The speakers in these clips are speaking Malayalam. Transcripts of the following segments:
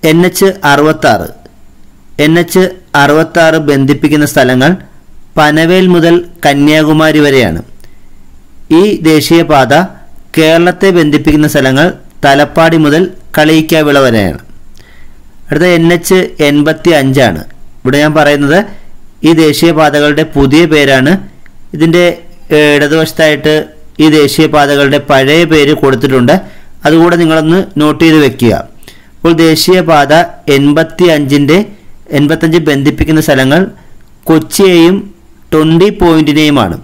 എൻ എച്ച് അറുപത്താറ് എൻ എച്ച് അറുപത്താറ് ബന്ധിപ്പിക്കുന്ന സ്ഥലങ്ങൾ പനവേൽ മുതൽ കന്യാകുമാരി വരെയാണ് ഈ ദേശീയപാത കേരളത്തെ ബന്ധിപ്പിക്കുന്ന സ്ഥലങ്ങൾ തലപ്പാടി മുതൽ കളിയിക്കാവിള വരെയാണ് അടുത്ത എൻ എച്ച് എൺപത്തി അഞ്ചാണ് ഇവിടെ ഞാൻ പറയുന്നത് ഈ ദേശീയപാതകളുടെ പുതിയ പേരാണ് ഇതിൻ്റെ ഏഹ്, ഇടതുവശത്തായിട്ട് ഈ ദേശീയപാതകളുടെ പഴയ പേര് കൊടുത്തിട്ടുണ്ട് അതുകൂടെ നിങ്ങളൊന്ന് നോട്ട് ചെയ്ത് വെക്കുക അപ്പോൾ ദേശീയപാത എൺപത്തി അഞ്ചിൻ്റെ എൺപത്തഞ്ച് ബന്ധിപ്പിക്കുന്ന സ്ഥലങ്ങൾ കൊച്ചിയെയും ട്വൻ്റി പോയിൻറ്റിനെയുമാണ്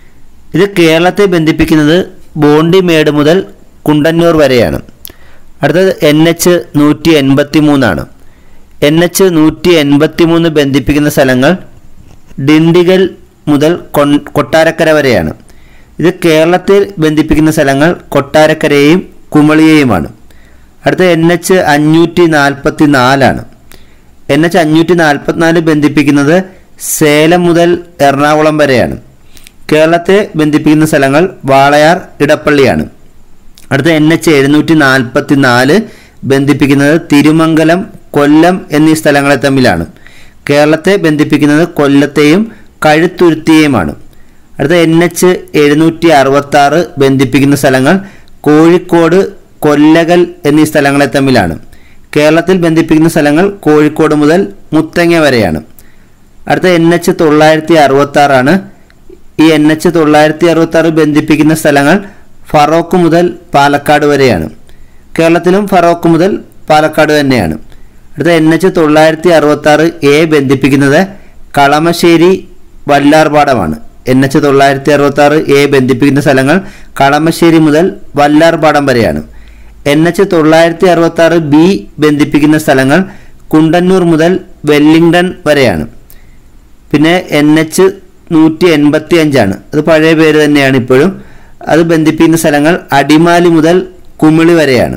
ഇത് കേരളത്തെ ബന്ധിപ്പിക്കുന്നത് ബോണ്ടിമേട് മുതൽ കുണ്ടന്നൂർ വരെയാണ് അടുത്തത് എൻ എച്ച് നൂറ്റി എൺപത്തി മൂന്നാണ് എൻ എച്ച് നൂറ്റി എൺപത്തി മൂന്ന് ബന്ധിപ്പിക്കുന്ന സ്ഥലങ്ങൾ ഡിണ്ടിഗൽ മുതൽ കൊൺ- കൊട്ടാരക്കര വരെയാണ് ഇത് കേരളത്തെ ബന്ധിപ്പിക്കുന്ന സ്ഥലങ്ങൾ കൊട്ടാരക്കരയെയും കുമളിയെയുമാണ് അടുത്ത എൻ എച്ച് അഞ്ഞൂറ്റി നാൽപ്പത്തി നാലാണ് എൻ എച്ച് അഞ്ഞൂറ്റി നാൽപ്പത്തിനാല് ബന്ധിപ്പിക്കുന്നത് സേലം മുതൽ എറണാകുളം വരെയാണ് കേരളത്തെ ബന്ധിപ്പിക്കുന്ന സ്ഥലങ്ങൾ വാളയാർ ഇടപ്പള്ളിയാണ് അടുത്ത എൻ എച്ച് എഴുന്നൂറ്റി നാൽപ്പത്തി നാല് ബന്ധിപ്പിക്കുന്നത് തിരുമംഗലം കൊല്ലം എന്നീ സ്ഥലങ്ങളെ തമ്മിലാണ് കേരളത്തെ ബന്ധിപ്പിക്കുന്നത് കൊല്ലത്തെയും കഴുത്തുരുത്തിയെയുമാണ് അടുത്ത എൻ എച്ച് എഴുന്നൂറ്റി അറുപത്തി ആറ് ബന്ധിപ്പിക്കുന്ന സ്ഥലങ്ങൾ കോഴിക്കോട് കൊല്ലകൽ എന്നീ സ്ഥലങ്ങളെ തമ്മിലാണ് കേരളത്തിൽ ബന്ധിപ്പിക്കുന്ന സ്ഥലങ്ങൾ കോഴിക്കോട് മുതൽ മുത്തങ്ങ വരെയാണ് അടുത്ത എൻ എച്ച് തൊള്ളായിരത്തി അറുപത്തി ആറാണ് ഈ എൻ എച്ച് തൊള്ളായിരത്തി അറുപത്തി ആറ് ബന്ധിപ്പിക്കുന്ന സ്ഥലങ്ങൾ ഫറോക്ക് മുതൽ പാലക്കാട് വരെയാണ് കേരളത്തിലും ഫറോക്ക് മുതൽ പാലക്കാട് തന്നെയാണ് അടുത്ത എൻ എച്ച് തൊള്ളായിരത്തി അറുപത്തി ആറ് എ ബന്ധിപ്പിക്കുന്നത് കളമശ്ശേരി വല്ലാർപാടമാണ് എൻ എച്ച് തൊള്ളായിരത്തി അറുപത്തി ആറ് എ ബന്ധിപ്പിക്കുന്ന സ്ഥലങ്ങൾ കളമശ്ശേരി മുതൽ വല്ലാർപാടം വരെയാണ് എൻ എച്ച് തൊള്ളായിരത്തി അറുപത്തി ആറ് ബി ബന്ധിപ്പിക്കുന്ന സ്ഥലങ്ങൾ കുണ്ടന്നൂർ മുതൽ വെല്ലിംഗ്ടൺ വരെയാണ് പിന്നെ എൻ എച്ച് നൂറ്റി എൺപത്തി അഞ്ചാണ് അത് പഴയ പേര് തന്നെയാണ് ഇപ്പോഴും അത് ബന്ധിപ്പിക്കുന്ന സ്ഥലങ്ങൾ അടിമാലി മുതൽ കുമിളി വരെയാണ്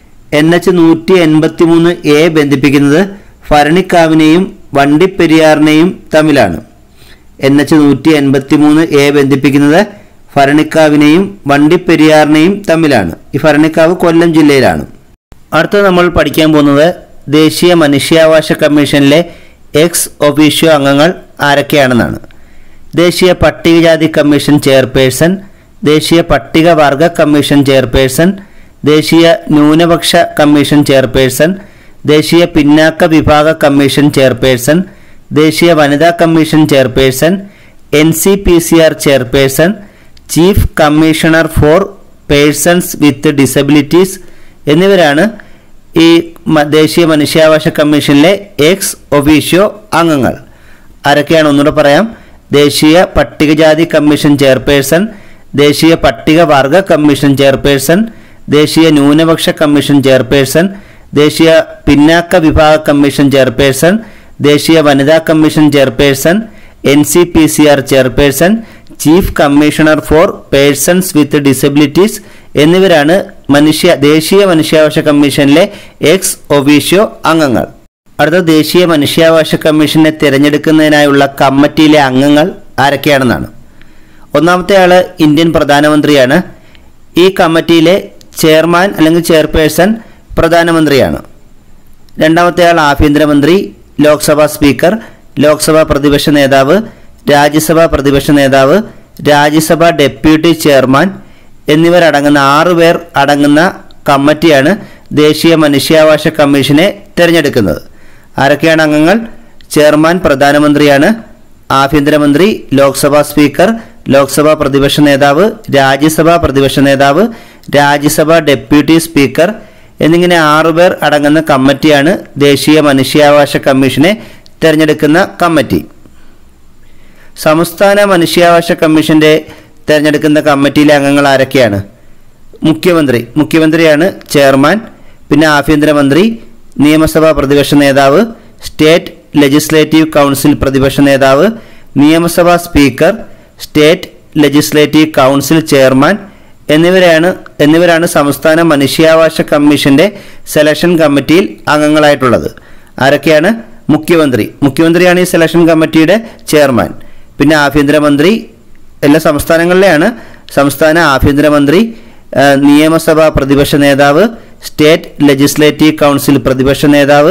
എൻ എച്ച് നൂറ്റി എൺപത്തി മൂന്ന് എ ബന്ധിപ്പിക്കുന്നത് ഭരണിക്കാവിനെയും വണ്ടിപ്പെരിയാറിനെയും തമ്മിലാണ് എൻ എച്ച് നൂറ്റി എൺപത്തി മൂന്ന് എ ബന്ധിപ്പിക്കുന്നത് ഭരണിക്കാവിനെയും വണ്ടിപ്പെരിയാറിനെയും തമ്മിലാണ് ഈ ഭരണിക്കാവ് കൊല്ലം ജില്ലയിലാണ് അടുത്ത നമ്മൾ പഠിക്കാൻ പോകുന്നത് ദേശീയ മനുഷ്യാവകാശ കമ്മീഷനിലെ എക്സ് ഒഫീഷ്യോ അംഗങ്ങൾ ആരൊക്കെയാണെന്നാണ് ദേശീയ പട്ടികജാതി കമ്മീഷൻ ചെയർപേഴ്സൺ ദേശീയ പട്ടികവർഗ കമ്മീഷൻ ചെയർപേഴ്സൺ ദേശീയ ന്യൂനപക്ഷ കമ്മീഷൻ ചെയർപേഴ്സൺ ദേശീയ പിന്നാക്ക വിഭാഗ കമ്മീഷൻ ചെയർപേഴ്സൺ ദേശീയ വനിതാ commission chairperson N C P C R chairperson chief commissioner for persons with disabilities എന്നിവരാണ് ഈ മ- ദേശീയ മനുഷ്യാവകാശ കമ്മീഷനിലെ എക്സ് ഒഫീഷ്യോ അംഗങ്ങൾ ആരൊക്കെയാണ് ഒന്നുകൂടെ പറയാം ദേശീയ പട്ടികജാതി കമ്മീഷൻ ചെയർപേഴ്സൺ ദേശീയ പട്ടികവർഗ കമ്മീഷൻ ചെയർപേഴ്സൺ ദേശീയ ന്യൂനപക്ഷ കമ്മീഷൻ ചെയർപേഴ്സൺ ദേശീയ പിന്നാക്ക വിഭാഗ കമ്മീഷൻ ചെയർപേഴ്സൺ ദേശീയ വനിതാ commission chairperson N C P C R chairperson chief commissioner for persons with disabilities എന്നിവരാണ് മനുഷ്യ ദേശീയ മനുഷ്യാവകാശ കമ്മീഷനിലെ എക്സ് ഒഫീഷ്യോ അംഗങ്ങൾ അടുത്ത ദേശീയ മനുഷ്യാവകാശ കമ്മീഷനെ തിരഞ്ഞെടുക്കുന്നതിനായുള്ള കമ്മിറ്റിയിലെ അംഗങ്ങൾ ആരൊക്കെയാണെന്നാണ് ഒന്നാമത്തെ ആള് ഇന്ത്യൻ പ്രധാനമന്ത്രിയാണ് ഈ കമ്മിറ്റിയിലെ ചെയർമാൻ അല്ലെങ്കിൽ ചെയർപേഴ്സൺ പ്രധാനമന്ത്രിയാണ് രണ്ടാമത്തെ ആൾ ആഭ്യന്തരമന്ത്രി ലോക്സഭാ സ്പീക്കർ ലോക്സഭാ പ്രതിപക്ഷ നേതാവ് രാജ്യസഭാ പ്രതിപക്ഷ നേതാവ് രാജ്യസഭാ ഡെപ്യൂട്ടി ചെയർമാൻ എന്നിവരടങ്ങുന്ന ആറു പേർ അടങ്ങുന്ന കമ്മിറ്റിയാണ് ദേശീയ മനുഷ്യാവകാശ കമ്മീഷനെ തിരഞ്ഞെടുക്കുന്നത് ആരൊക്കെയാണ് അംഗങ്ങൾ ചെയർമാൻ പ്രധാനമന്ത്രിയാണ് ആഭ്യന്തരമന്ത്രി ലോക്സഭാ സ്പീക്കർ ലോക്സഭാ പ്രതിപക്ഷ നേതാവ് രാജ്യസഭാ പ്രതിപക്ഷ നേതാവ് രാജ്യസഭാ ഡെപ്യൂട്ടി സ്പീക്കർ എന്നിങ്ങനെ ആറുപേർ അടങ്ങുന്ന കമ്മിറ്റിയാണ് ദേശീയ മനുഷ്യാവകാശ കമ്മീഷനെ തിരഞ്ഞെടുക്കുന്ന കമ്മിറ്റി സംസ്ഥാന മനുഷ്യാവകാശ കമ്മീഷന്റെ തിരഞ്ഞെടുക്കുന്ന കമ്മിറ്റിയിലെ അംഗങ്ങൾ ആരൊക്കെയാണ് മുഖ്യമന്ത്രി മുഖ്യമന്ത്രിയാണ് ചെയർമാൻ പിന്നെ ആഭ്യന്തരമന്ത്രി നിയമസഭാ പ്രതിപക്ഷ നേതാവ് സ്റ്റേറ്റ് ലെജിസ്ലേറ്റീവ് കൗൺസിൽ പ്രതിപക്ഷ നേതാവ് നിയമസഭാ speaker state legislative council chairman എന്നിവരാണ് എന്നിവരാണ് സംസ്ഥാന മനുഷ്യാവകാശ കമ്മീഷന്റെ സെലക്ഷൻ കമ്മിറ്റിയിൽ അംഗങ്ങളായിട്ടുള്ളത് ആരൊക്കെയാണ് മുഖ്യമന്ത്രി മുഖ്യമന്ത്രിയാണ് ഈ സെലക്ഷൻ കമ്മിറ്റിയുടെ ചെയർമാൻ പിന്നെ ആഭ്യന്തരമന്ത്രി എല്ലാ സംസ്ഥാനങ്ങളിലെയാണ് സംസ്ഥാന ആഭ്യന്തരമന്ത്രി ആ, നിയമസഭാ പ്രതിപക്ഷ നേതാവ് സ്റ്റേറ്റ് ലെജിസ്ലേറ്റീവ് കൗൺസിൽ പ്രതിപക്ഷ നേതാവ്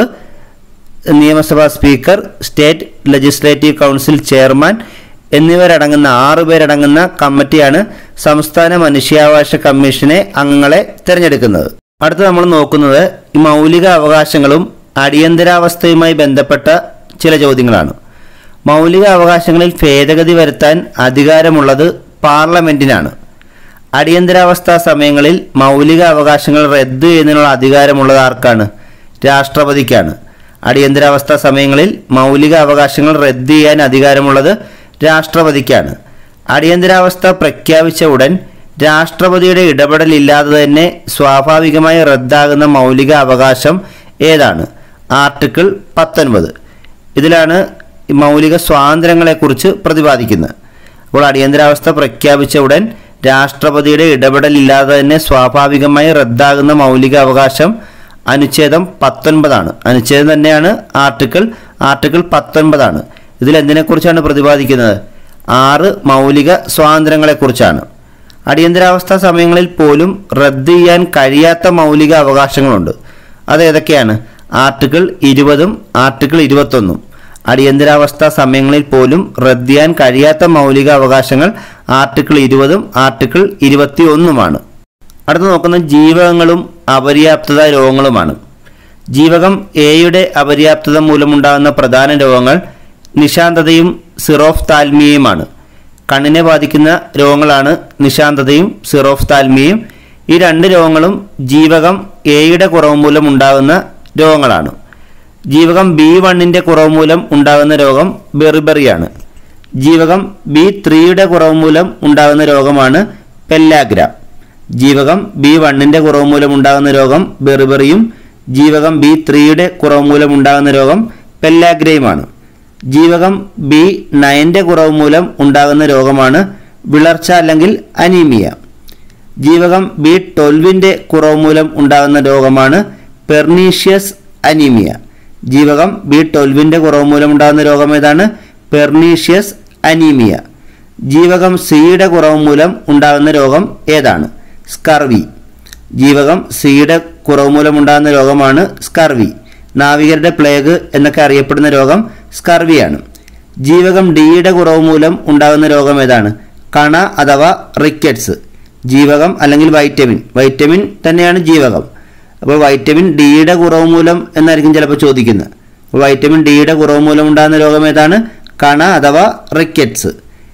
നിയമസഭാ speaker state legislative council chairman എന്നിവരടങ്ങുന്ന ആറു പേരടങ്ങുന്ന കമ്മിറ്റിയാണ് സംസ്ഥാന മനുഷ്യാവകാശ കമ്മീഷനെ അംഗങ്ങളെ തിരഞ്ഞെടുക്കുന്നത് അടുത്ത് നമ്മൾ നോക്കുന്നത് ഈ മൗലിക അവകാശങ്ങളും അടിയന്തരാവസ്ഥയുമായി ബന്ധപ്പെട്ട ചില ചോദ്യങ്ങളാണ് മൗലിക അവകാശങ്ങളിൽ ഭേദഗതി വരുത്താൻ അധികാരമുള്ളത് പാർലമെന്റിനാണ് അടിയന്തരാവസ്ഥാ സമയങ്ങളിൽ മൗലിക അവകാശങ്ങൾ റദ്ദ് ചെയ്യുന്നതിനുള്ള അധികാരമുള്ളത് ആർക്കാണ് രാഷ്ട്രപതിക്കാണ് അടിയന്തരാവസ്ഥാ സമയങ്ങളിൽ മൗലിക അവകാശങ്ങൾ റദ്ദ് ചെയ്യാൻ അധികാരമുള്ളത് രാഷ്ട്രപതിക്കാണ് അടിയന്തരാവസ്ഥ പ്രഖ്യാപിച്ച ഉടൻ രാഷ്ട്രപതിയുടെ ഇടപെടലില്ലാതെ തന്നെ സ്വാഭാവികമായി റദ്ദാകുന്ന മൗലിക അവകാശം ഏതാണ് ആർട്ടിക്കിൾ പത്തൊൻപത് ഇതിലാണ് ഈ മൗലിക സ്വാതന്ത്ര്യങ്ങളെക്കുറിച്ച് പ്രതിപാദിക്കുന്നത് അപ്പോൾ അടിയന്തരാവസ്ഥ പ്രഖ്യാപിച്ച ഉടൻ രാഷ്ട്രപതിയുടെ ഇടപെടലില്ലാതെ തന്നെ സ്വാഭാവികമായി റദ്ദാകുന്ന മൗലിക അവകാശം അനുച്ഛേദം പത്തൊൻപതാണ് അനുച്ഛേദം തന്നെയാണ് ആർട്ടിക്കിൾ ആർട്ടിക്കിൾ പത്തൊൻപതാണ് ഇതിൽ എന്തിനെക്കുറിച്ചാണ് പ്രതിപാദിക്കുന്നത് ആറ് മൗലിക സ്വാതന്ത്ര്യങ്ങളെക്കുറിച്ചാണ് അടിയന്തരാവസ്ഥാ സമയങ്ങളിൽ പോലും റദ്ദ് ചെയ്യാൻ കഴിയാത്ത മൗലിക അവകാശങ്ങളുണ്ട് അത് ഏതൊക്കെയാണ് ആർട്ടിക്കിൾ ഇരുപതും ആർട്ടിക്കിൾ ഇരുപത്തൊന്നും അടിയന്തരാവസ്ഥാ സമയങ്ങളിൽ പോലും റദ്ദ് ചെയ്യാൻ കഴിയാത്ത മൗലിക അവകാശങ്ങൾ ആർട്ടിക്കിൾ ഇരുപതും ആർട്ടിക്കിൾ ഇരുപത്തി ഒന്നുമാണ് അടുത്ത് നോക്കുന്നത് ജീവകങ്ങളും അപര്യാപ്തത രോഗങ്ങളുമാണ് ജീവകം എയുടെ അപര്യാപ്തത മൂലമുണ്ടാകുന്ന പ്രധാന രോഗങ്ങൾ നിശാന്തതയും സിറോഫ് താൽമിയയുമാണ് കണ്ണിനെ ബാധിക്കുന്ന രോഗങ്ങളാണ് നിശാന്തതയും സിറോഫ് താൽമിയയും ഈ രണ്ട് രോഗങ്ങളും ജീവകം എയുടെ കുറവ് മൂലം ഉണ്ടാകുന്ന രോഗങ്ങളാണ് ജീവകം ബി വണ്ണിൻ്റെ കുറവ് മൂലം ഉണ്ടാകുന്ന രോഗം ബെറിബറിയാണ് ജീവകം ബി ത്രീയുടെ കുറവ് മൂലം ഉണ്ടാകുന്ന രോഗമാണ് പെല്ലാഗ്ര ജീവകം ബി വണ്ണിൻ്റെ കുറവ് മൂലം ഉണ്ടാകുന്ന രോഗം ബെറിബറിയും ജീവകം ബി ത്രീയുടെ കുറവ് മൂലം ഉണ്ടാകുന്ന രോഗം പെല്ലാഗ്രയുമാണ് ജീവകം ബി നയൻ്റെ കുറവ് മൂലം ഉണ്ടാകുന്ന രോഗമാണ് വിളർച്ച അല്ലെങ്കിൽ അനീമിയ ജീവകം ബി ട്വൽവിൻ്റെ കുറവ് മൂലം ഉണ്ടാകുന്ന രോഗമാണ് പെർനീഷ്യസ് അനീമിയ ജീവകം ബി ട്വൽവിൻ്റെ കുറവ് മൂലം ഉണ്ടാകുന്ന രോഗം ഏതാണ് പെർനീഷ്യസ് അനീമിയ ജീവകം സിയുടെ കുറവ് മൂലം ഉണ്ടാകുന്ന രോഗം ഏതാണ് സ്കർവി ജീവകം സിയുടെ കുറവ് മൂലം ഉണ്ടാകുന്ന രോഗമാണ് സ്കർവി നാവികരുടെ പ്ലേഗ് എന്നൊക്കെ അറിയപ്പെടുന്ന രോഗം സ്കർവിയാണ് ജീവകം ഡിയുടെ കുറവ് മൂലം ഉണ്ടാകുന്ന രോഗം ഏതാണ് കണ അഥവാ റിക്കറ്റ്സ് ജീവകം അല്ലെങ്കിൽ വൈറ്റമിൻ വൈറ്റമിൻ തന്നെയാണ് ജീവകം അപ്പോൾ വൈറ്റമിൻ ഡിയുടെ കുറവ് മൂലം എന്നായിരിക്കും ചിലപ്പോൾ ചോദിക്കുന്നത് അപ്പോൾ വൈറ്റമിൻ ഡിയുടെ കുറവ് മൂലം ഉണ്ടാകുന്ന രോഗം ഏതാണ് കണ അഥവാ റിക്കറ്റ്സ്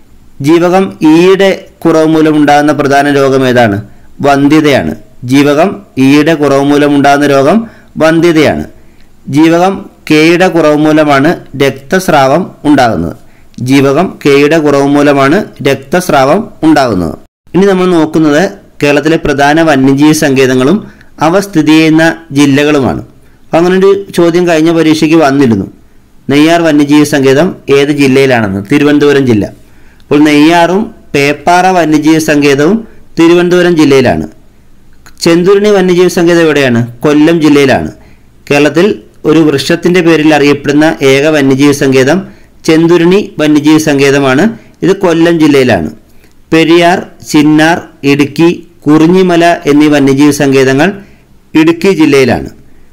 ജീവകം ഇയുടെ കുറവ് മൂലം ഉണ്ടാകുന്ന പ്രധാന രോഗം ഏതാണ് വന്ധ്യതയാണ് ജീവകം ഇയുടെ കുറവ് മൂലം ഉണ്ടാകുന്ന രോഗം വന്ധ്യതയാണ് ജീവകം കെയുടെ കുറവ് മൂലമാണ് രക്തസ്രാവം ഉണ്ടാകുന്നത് ജീവകം കെയുടെ കുറവ് മൂലമാണ് രക്തസ്രാവം ഉണ്ടാകുന്നത് ഇനി നമ്മൾ നോക്കുന്നത് കേരളത്തിലെ പ്രധാന വന്യജീവി സങ്കേതങ്ങളും അവ സ്ഥിതി ചെയ്യുന്ന ജില്ലകളുമാണ് അപ്പോൾ അങ്ങനെ ഒരു ചോദ്യം കഴിഞ്ഞ പരീക്ഷയ്ക്ക് വന്നിരുന്നു നെയ്യാർ വന്യജീവി സങ്കേതം ഏത് ജില്ലയിലാണെന്ന് തിരുവനന്തപുരം ജില്ല അപ്പോൾ നെയ്യാറും പേപ്പാറ വന്യജീവി സങ്കേതവും തിരുവനന്തപുരം ജില്ലയിലാണ് ചെന്തുരുണി വന്യജീവി സങ്കേതം എവിടെയാണ് കൊല്ലം ജില്ലയിലാണ് കേരളത്തിൽ ഒരു വൃക്ഷത്തിന്റെ പേരിൽ അറിയപ്പെടുന്ന ഏക വന്യജീവി സങ്കേതം ചെന്തുരുണി വന്യജീവി സങ്കേതമാണ് ഇത് കൊല്ലം ജില്ലയിലാണ് പെരിയാർ ചിന്നാർ ഇടുക്കി കുറിഞ്ഞിമല എന്നീ വന്യജീവി സങ്കേതങ്ങൾ ഇടുക്കി ജില്ലയിലാണ്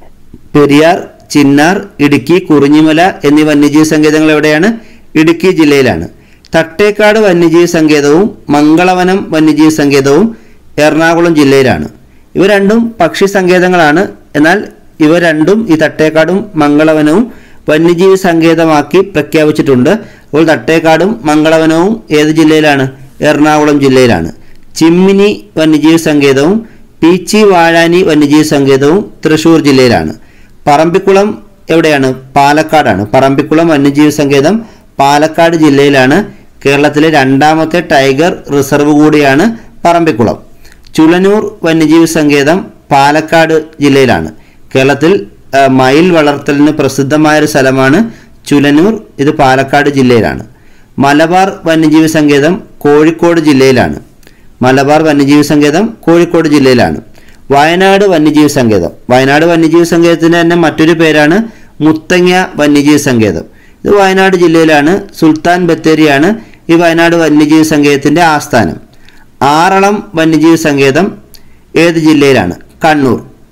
പെരിയാർ ചിന്നാർ ഇടുക്കി കുറിഞ്ഞിമല എന്നീ വന്യജീവി സങ്കേതങ്ങൾ എവിടെയാണ് ഇടുക്കി ജില്ലയിലാണ് തട്ടേക്കാട് വന്യജീവി സങ്കേതവും മംഗളവനം വന്യജീവി സങ്കേതവും എറണാകുളം ജില്ലയിലാണ് ഇവ രണ്ടും പക്ഷി സങ്കേതങ്ങളാണ് എന്നാൽ ഇവ രണ്ടും ഈ തട്ടേക്കാടും മംഗളവനവും വന്യജീവി സങ്കേതമാക്കി പ്രഖ്യാപിച്ചിട്ടുണ്ട് അപ്പോൾ തട്ടേക്കാടും മംഗളവനവും ഏത് ജില്ലയിലാണ് എറണാകുളം ജില്ലയിലാണ് ചിമ്മിനി വന്യജീവി സങ്കേതവും പീച്ചി വാഴാനി വന്യജീവി സങ്കേതവും തൃശ്ശൂർ ജില്ലയിലാണ് പറമ്പിക്കുളം എവിടെയാണ് പാലക്കാടാണ് പറമ്പിക്കുളം വന്യജീവി സങ്കേതം പാലക്കാട് ജില്ലയിലാണ് കേരളത്തിലെ രണ്ടാമത്തെ ടൈഗർ റിസർവ് കൂടിയാണ് പറമ്പിക്കുളം ചുളനൂർ വന്യജീവി സങ്കേതം പാലക്കാട് ജില്ലയിലാണ് കേരളത്തിൽ ആ, മയിൽ വളർത്തലിന് പ്രസിദ്ധമായൊരു സ്ഥലമാണ് ചുലനൂർ ഇത് പാലക്കാട് ജില്ലയിലാണ് മലബാർ വന്യജീവി സങ്കേതം കോഴിക്കോട് ജില്ലയിലാണ് മലബാർ വന്യജീവി സങ്കേതം കോഴിക്കോട് ജില്ലയിലാണ് വയനാട് വന്യജീവി സങ്കേതം വയനാട് വന്യജീവി സങ്കേതത്തിന് തന്നെ മറ്റൊരു പേരാണ് മുത്തങ്ങ വന്യജീവി സങ്കേതം ഇത് വയനാട് ജില്ലയിലാണ് സുൽത്താൻ ബത്തേരിയാണ് ഈ വയനാട് വന്യജീവി സങ്കേതത്തിന്റെ ആസ്ഥാനം ആറളം വന്യജീവി സങ്കേതം ഏത് ജില്ലയിലാണ് കണ്ണൂർ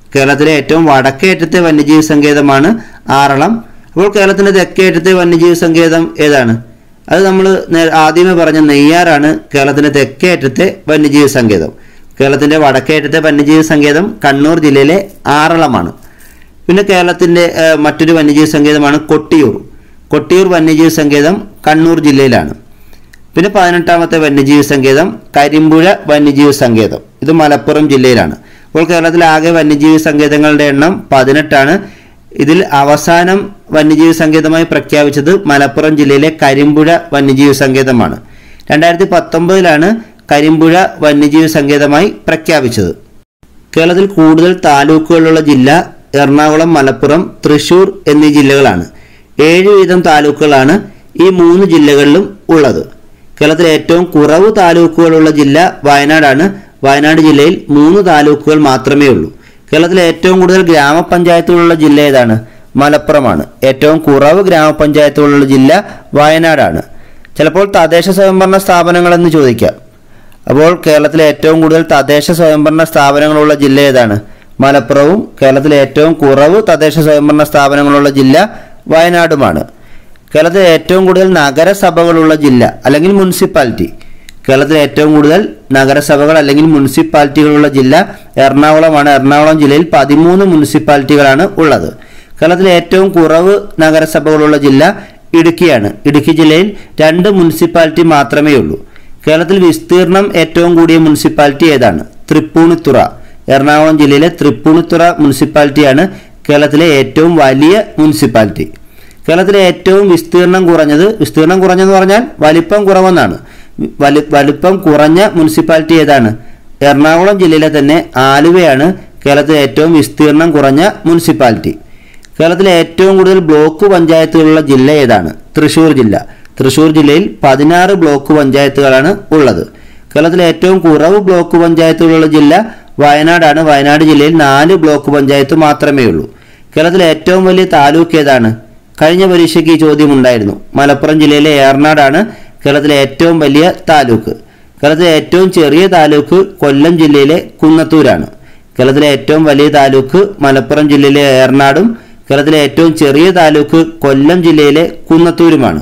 കേരളത്തിലെ ഏറ്റവും വടക്കേ അറ്റത്തെ വന്യജീവി സങ്കേതമാണ് ആറളം അപ്പോൾ കേരളത്തിന്റെ തെക്കേ അറ്റത്തെ വന്യജീവി സങ്കേതം ഏതാണ് അത് നമ്മൾ ആദ്യമേ പറഞ്ഞ നെയ്യാറാണ് കേരളത്തിന്റെ തെക്കേ അറ്റത്തെ വന്യജീവി സങ്കേതം കേരളത്തിന്റെ വടക്കേ അറ്റത്തെ വന്യജീവി സങ്കേതം കണ്ണൂർ ജില്ലയിലെ ആറളമാണ് പിന്നെ കേരളത്തിന്റെ ഏഹ്, മറ്റൊരു വന്യജീവി സങ്കേതമാണ് കൊട്ടിയൂർ കൊട്ടിയൂർ വന്യജീവി സങ്കേതം കണ്ണൂർ ജില്ലയിലാണ് പിന്നെ പതിനെട്ടാമത്തെ വന്യജീവി സങ്കേതം കരിമ്പുഴ വന്യജീവി സങ്കേതം ഇത് മലപ്പുറം ജില്ലയിലാണ് അപ്പോൾ കേരളത്തിലെ ആകെ വന്യജീവി സങ്കേതങ്ങളുടെ എണ്ണം പതിനെട്ടാണ് ഇതിൽ അവസാനം വന്യജീവി സങ്കേതമായി പ്രഖ്യാപിച്ചത് മലപ്പുറം ജില്ലയിലെ കരിമ്പുഴ വന്യജീവി സങ്കേതമാണ് രണ്ടായിരത്തി പത്തൊമ്പതിലാണ് കരിമ്പുഴ വന്യജീവി സങ്കേതമായി പ്രഖ്യാപിച്ചത് കേരളത്തിൽ കൂടുതൽ താലൂക്കുകളുള്ള ജില്ല എറണാകുളം മലപ്പുറം തൃശൂർ എന്നീ ജില്ലകളാണ് ഏഴ് വീതം താലൂക്കുകളാണ് ഈ മൂന്ന് ജില്ലകളിലും ഉള്ളത് കേരളത്തിലെ ഏറ്റവും കുറവ് താലൂക്കുകളുള്ള ജില്ല വയനാടാണ് വയനാട് ജില്ലയിൽ മൂന്ന് താലൂക്കുകൾ മാത്രമേ ഉള്ളൂ കേരളത്തിലെ ഏറ്റവും കൂടുതൽ ഗ്രാമപഞ്ചായത്തുകളുള്ള ജില്ല ഏതാണ് മലപ്പുറമാണ് ഏറ്റവും കുറവ് ഗ്രാമപഞ്ചായത്തുകളുള്ള ജില്ല വയനാടാണ് ചിലപ്പോൾ തദ്ദേശ സ്വയംഭരണ സ്ഥാപനങ്ങളെന്ന് ചോദിക്കാം അപ്പോൾ കേരളത്തിലെ ഏറ്റവും കൂടുതൽ തദ്ദേശ സ്വയംഭരണ സ്ഥാപനങ്ങളുള്ള ജില്ല ഏതാണ് മലപ്പുറവും കേരളത്തിലെ ഏറ്റവും കുറവ് തദ്ദേശ സ്വയംഭരണ സ്ഥാപനങ്ങളുള്ള ജില്ല വയനാടുമാണ് കേരളത്തിലെ ഏറ്റവും കൂടുതൽ നഗരസഭകളുള്ള ജില്ല അല്ലെങ്കിൽ മുനിസിപ്പാലിറ്റി കേരളത്തിലെ ഏറ്റവും കൂടുതൽ നഗരസഭകൾ അല്ലെങ്കിൽ മുനിസിപ്പാലിറ്റികളുള്ള ജില്ല എറണാകുളമാണ് എറണാകുളം ജില്ലയിൽ പതിമൂന്ന് മുനിസിപ്പാലിറ്റികളാണ് ഉള്ളത് കേരളത്തിലെ ഏറ്റവും കുറവ് നഗരസഭകളുള്ള ജില്ല ഇടുക്കിയാണ് ഇടുക്കി ജില്ലയിൽ രണ്ട് മുനിസിപ്പാലിറ്റി മാത്രമേ ഉള്ളൂ കേരളത്തിൽ വിസ്തീർണം ഏറ്റവും കൂടിയ മുനിസിപ്പാലിറ്റി ഏതാണ് തൃപ്പൂണിത്തുറ എറണാകുളം ജില്ലയിലെ തൃപ്പൂണിത്തുറ മുനിസിപ്പാലിറ്റിയാണ് കേരളത്തിലെ ഏറ്റവും വലിയ മുനിസിപ്പാലിറ്റി കേരളത്തിലെ ഏറ്റവും വിസ്തീർണം കുറഞ്ഞത് വിസ്തീർണം കുറഞ്ഞെന്ന് പറഞ്ഞാൽ വലിപ്പം കുറവെന്നാണ് വലി വലിപ്പം കുറഞ്ഞ മുനിസിപ്പാലിറ്റി ഏതാണ് എറണാകുളം ജില്ലയിലെ തന്നെ ആലുവയാണ് കേരളത്തിലെ ഏറ്റവും വിസ്തീർണം കുറഞ്ഞ മുനിസിപ്പാലിറ്റി കേരളത്തിലെ ഏറ്റവും കൂടുതൽ ബ്ലോക്ക് പഞ്ചായത്തുകളുള്ള ജില്ല ഏതാണ് തൃശ്ശൂർ ജില്ല തൃശ്ശൂർ ജില്ലയിൽ പതിനാറ് ബ്ലോക്ക് പഞ്ചായത്തുകളാണ് ഉള്ളത് കേരളത്തിലെ ഏറ്റവും കുറവ് ബ്ലോക്ക് പഞ്ചായത്തുകളുള്ള ജില്ല വയനാടാണ് വയനാട് ജില്ലയിൽ നാല് ബ്ലോക്ക് പഞ്ചായത്ത് മാത്രമേ ഉള്ളൂ കേരളത്തിലെ ഏറ്റവും വലിയ താലൂക്ക് ഏതാണ് കഴിഞ്ഞ പരീക്ഷയ്ക്ക് ഈ ചോദ്യം ഉണ്ടായിരുന്നു മലപ്പുറം ജില്ലയിലെ ഏറനാടാണ് കേരളത്തിലെ ഏറ്റവും വലിയ താലൂക്ക് കേരളത്തിലെ ഏറ്റവും ചെറിയ താലൂക്ക് കൊല്ലം ജില്ലയിലെ കുന്നത്തൂരാണ് കേരളത്തിലെ ഏറ്റവും വലിയ താലൂക്ക് മലപ്പുറം ജില്ലയിലെ ഏറനാടും കേരളത്തിലെ ഏറ്റവും ചെറിയ താലൂക്ക് കൊല്ലം ജില്ലയിലെ കുന്നത്തൂരുമാണ്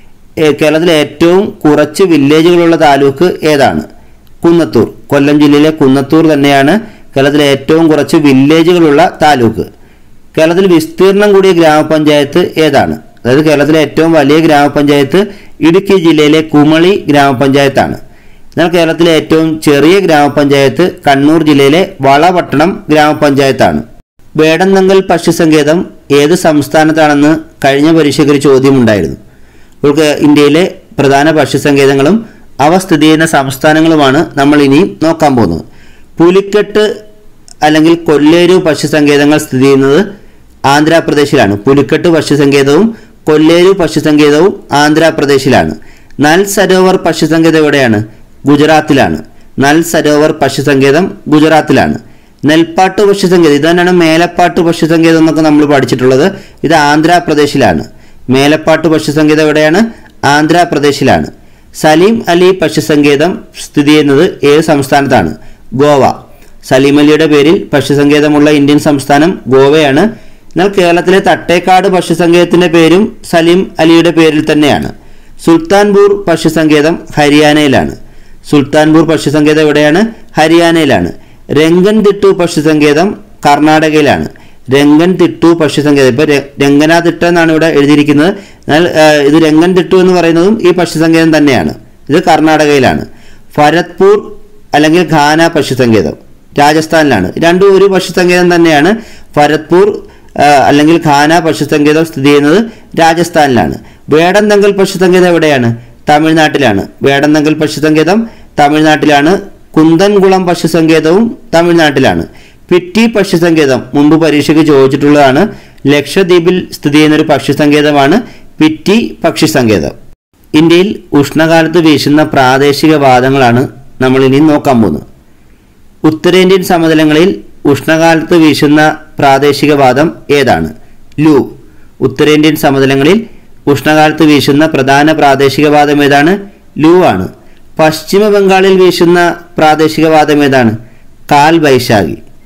ഏ, കേരളത്തിലെ ഏറ്റവും കുറച്ച് വില്ലേജുകളുള്ള താലൂക്ക് ഏതാണ് കുന്നത്തൂർ കൊല്ലം ജില്ലയിലെ കുന്നത്തൂർ തന്നെയാണ് കേരളത്തിലെ ഏറ്റവും കുറച്ച് വില്ലേജുകളുള്ള താലൂക്ക് കേരളത്തിൽ വിസ്തീർണം കൂടിയ ഗ്രാമപഞ്ചായത്ത് ഏതാണ് അതായത് കേരളത്തിലെ ഏറ്റവും വലിയ ഗ്രാമപഞ്ചായത്ത് ഇടുക്കി ജില്ലയിലെ കുമളി ഗ്രാമപഞ്ചായത്താണ് എന്നാൽ കേരളത്തിലെ ഏറ്റവും ചെറിയ ഗ്രാമപഞ്ചായത്ത് കണ്ണൂർ ജില്ലയിലെ വളപട്ടണം ഗ്രാമപഞ്ചായത്താണ് വേടന്തങ്കൽ പക്ഷിസങ്കേതം ഏത് സംസ്ഥാനത്താണെന്ന് കഴിഞ്ഞ പരീക്ഷയ്ക്ക് ഒരു ചോദ്യമുണ്ടായിരുന്നു നമുക്ക് ഇന്ത്യയിലെ പ്രധാന പക്ഷിസങ്കേതങ്ങളും അവ സ്ഥിതി ചെയ്യുന്ന സംസ്ഥാനങ്ങളുമാണ് നമ്മൾ ഇനി നോക്കാൻ പോകുന്നത് പുലിക്കെട്ട് അല്ലെങ്കിൽ കൊല്ലേരു പക്ഷിസങ്കേതങ്ങൾ സ്ഥിതി ചെയ്യുന്നത് ആന്ധ്രാപ്രദേശിലാണ് പുലിക്കെട്ട് പക്ഷിസങ്കേതവും കൊല്ലേരു പക്ഷിസങ്കേതവും ആന്ധ്രാപ്രദേശിലാണ് നൽ സരോവർ പക്ഷിസങ്കേതം എവിടെയാണ് ഗുജറാത്തിലാണ് നൽ സരോവർ പക്ഷിസങ്കേതം ഗുജറാത്തിലാണ് നെൽപ്പാട്ട് പക്ഷിസങ്കേതം ഇത് തന്നെയാണ് മേലപ്പാട്ട് പക്ഷിസങ്കേതം എന്നൊക്കെ നമ്മൾ പഠിച്ചിട്ടുള്ളത് ഇത് ആന്ധ്രാപ്രദേശിലാണ് മേലപ്പാട്ട് പക്ഷിസങ്കേതം എവിടെയാണ് ആന്ധ്രാപ്രദേശിലാണ് സലീം അലി പക്ഷിസങ്കേതം സ്ഥിതി ചെയ്യുന്നത് ഏത് സംസ്ഥാനത്താണ് ഗോവ സലീം അലിയുടെ പേരിൽ പക്ഷിസങ്കേതമുള്ള ഇന്ത്യൻ സംസ്ഥാനം ഗോവയാണ് എന്നാൽ കേരളത്തിലെ തട്ടേക്കാട് പക്ഷിസങ്കേതത്തിന്റെ പേരും സലീം അലിയുടെ പേരിൽ തന്നെയാണ് സുൽത്താൻപൂർ പക്ഷിസങ്കേതം ഹരിയാനയിലാണ് സുൽത്താൻപൂർ പക്ഷിസങ്കേതം എവിടെയാണ് ഹരിയാനയിലാണ് രംഗൻ തിട്ടു പക്ഷിസങ്കേതം കർണാടകയിലാണ് രംഗൻ തിട്ടു പക്ഷിസങ്കേതം ഇപ്പൊ ര- രംഗനാതിട്ട എന്നാണ് ഇവിടെ എഴുതിയിരിക്കുന്നത് എന്നാൽ ആ, ഇത് രംഗൻ തിട്ടു എന്ന് പറയുന്നതും ഈ പക്ഷിസങ്കേതം തന്നെയാണ് ഇത് കർണാടകയിലാണ് ഭരത്പൂർ അല്ലെങ്കിൽ ഖാന പക്ഷിസങ്കേതം രാജസ്ഥാനിലാണ് രണ്ടും ഒരു പക്ഷിസങ്കേതം തന്നെയാണ് ഭരത്പൂർ ആ, അല്ലെങ്കിൽ ഖാന പക്ഷിസങ്കേതം സ്ഥിതി ചെയ്യുന്നത് രാജസ്ഥാനിലാണ് വേടന്തങ്കൽ പക്ഷിസങ്കേതം എവിടെയാണ് തമിഴ്നാട്ടിലാണ് വേടന്തങ്കൽ പക്ഷിസങ്കേതം തമിഴ്നാട്ടിലാണ് കുന്തൻകുളം പക്ഷിസങ്കേതവും തമിഴ്നാട്ടിലാണ് പിറ്റി പക്ഷിസങ്കേതം മുമ്പ് പരീക്ഷയ്ക്ക് ചോദിച്ചിട്ടുള്ളതാണ് ലക്ഷദ്വീപിൽ സ്ഥിതി ചെയ്യുന്ന ഒരു പക്ഷിസങ്കേതമാണ് പിറ്റി പക്ഷിസങ്കേതം ഇന്ത്യയിൽ ഉഷ്ണകാലത്ത് വീശുന്ന പ്രാദേശിക വാദങ്ങളാണ് നമ്മൾ ഇനി നോക്കാൻ പോകുന്നത് ഉത്തരേന്ത്യൻ സമതലങ്ങളിൽ ഉഷ്ണകാലത്ത് വീശുന്ന പ്രാദേശിക വാദം ഏതാണ് ലൂ ഉത്തരേന്ത്യൻ സമതലങ്ങളിൽ ഉഷ്ണകാലത്ത് വീശുന്ന പ്രധാന പ്രാദേശിക വാദം ഏതാണ് ലൂ ആണ് പശ്ചിമ ബംഗാളിൽ വീശുന്ന പ്രാദേശിക വാദം ഏതാണ് കാൽ വൈശാഖി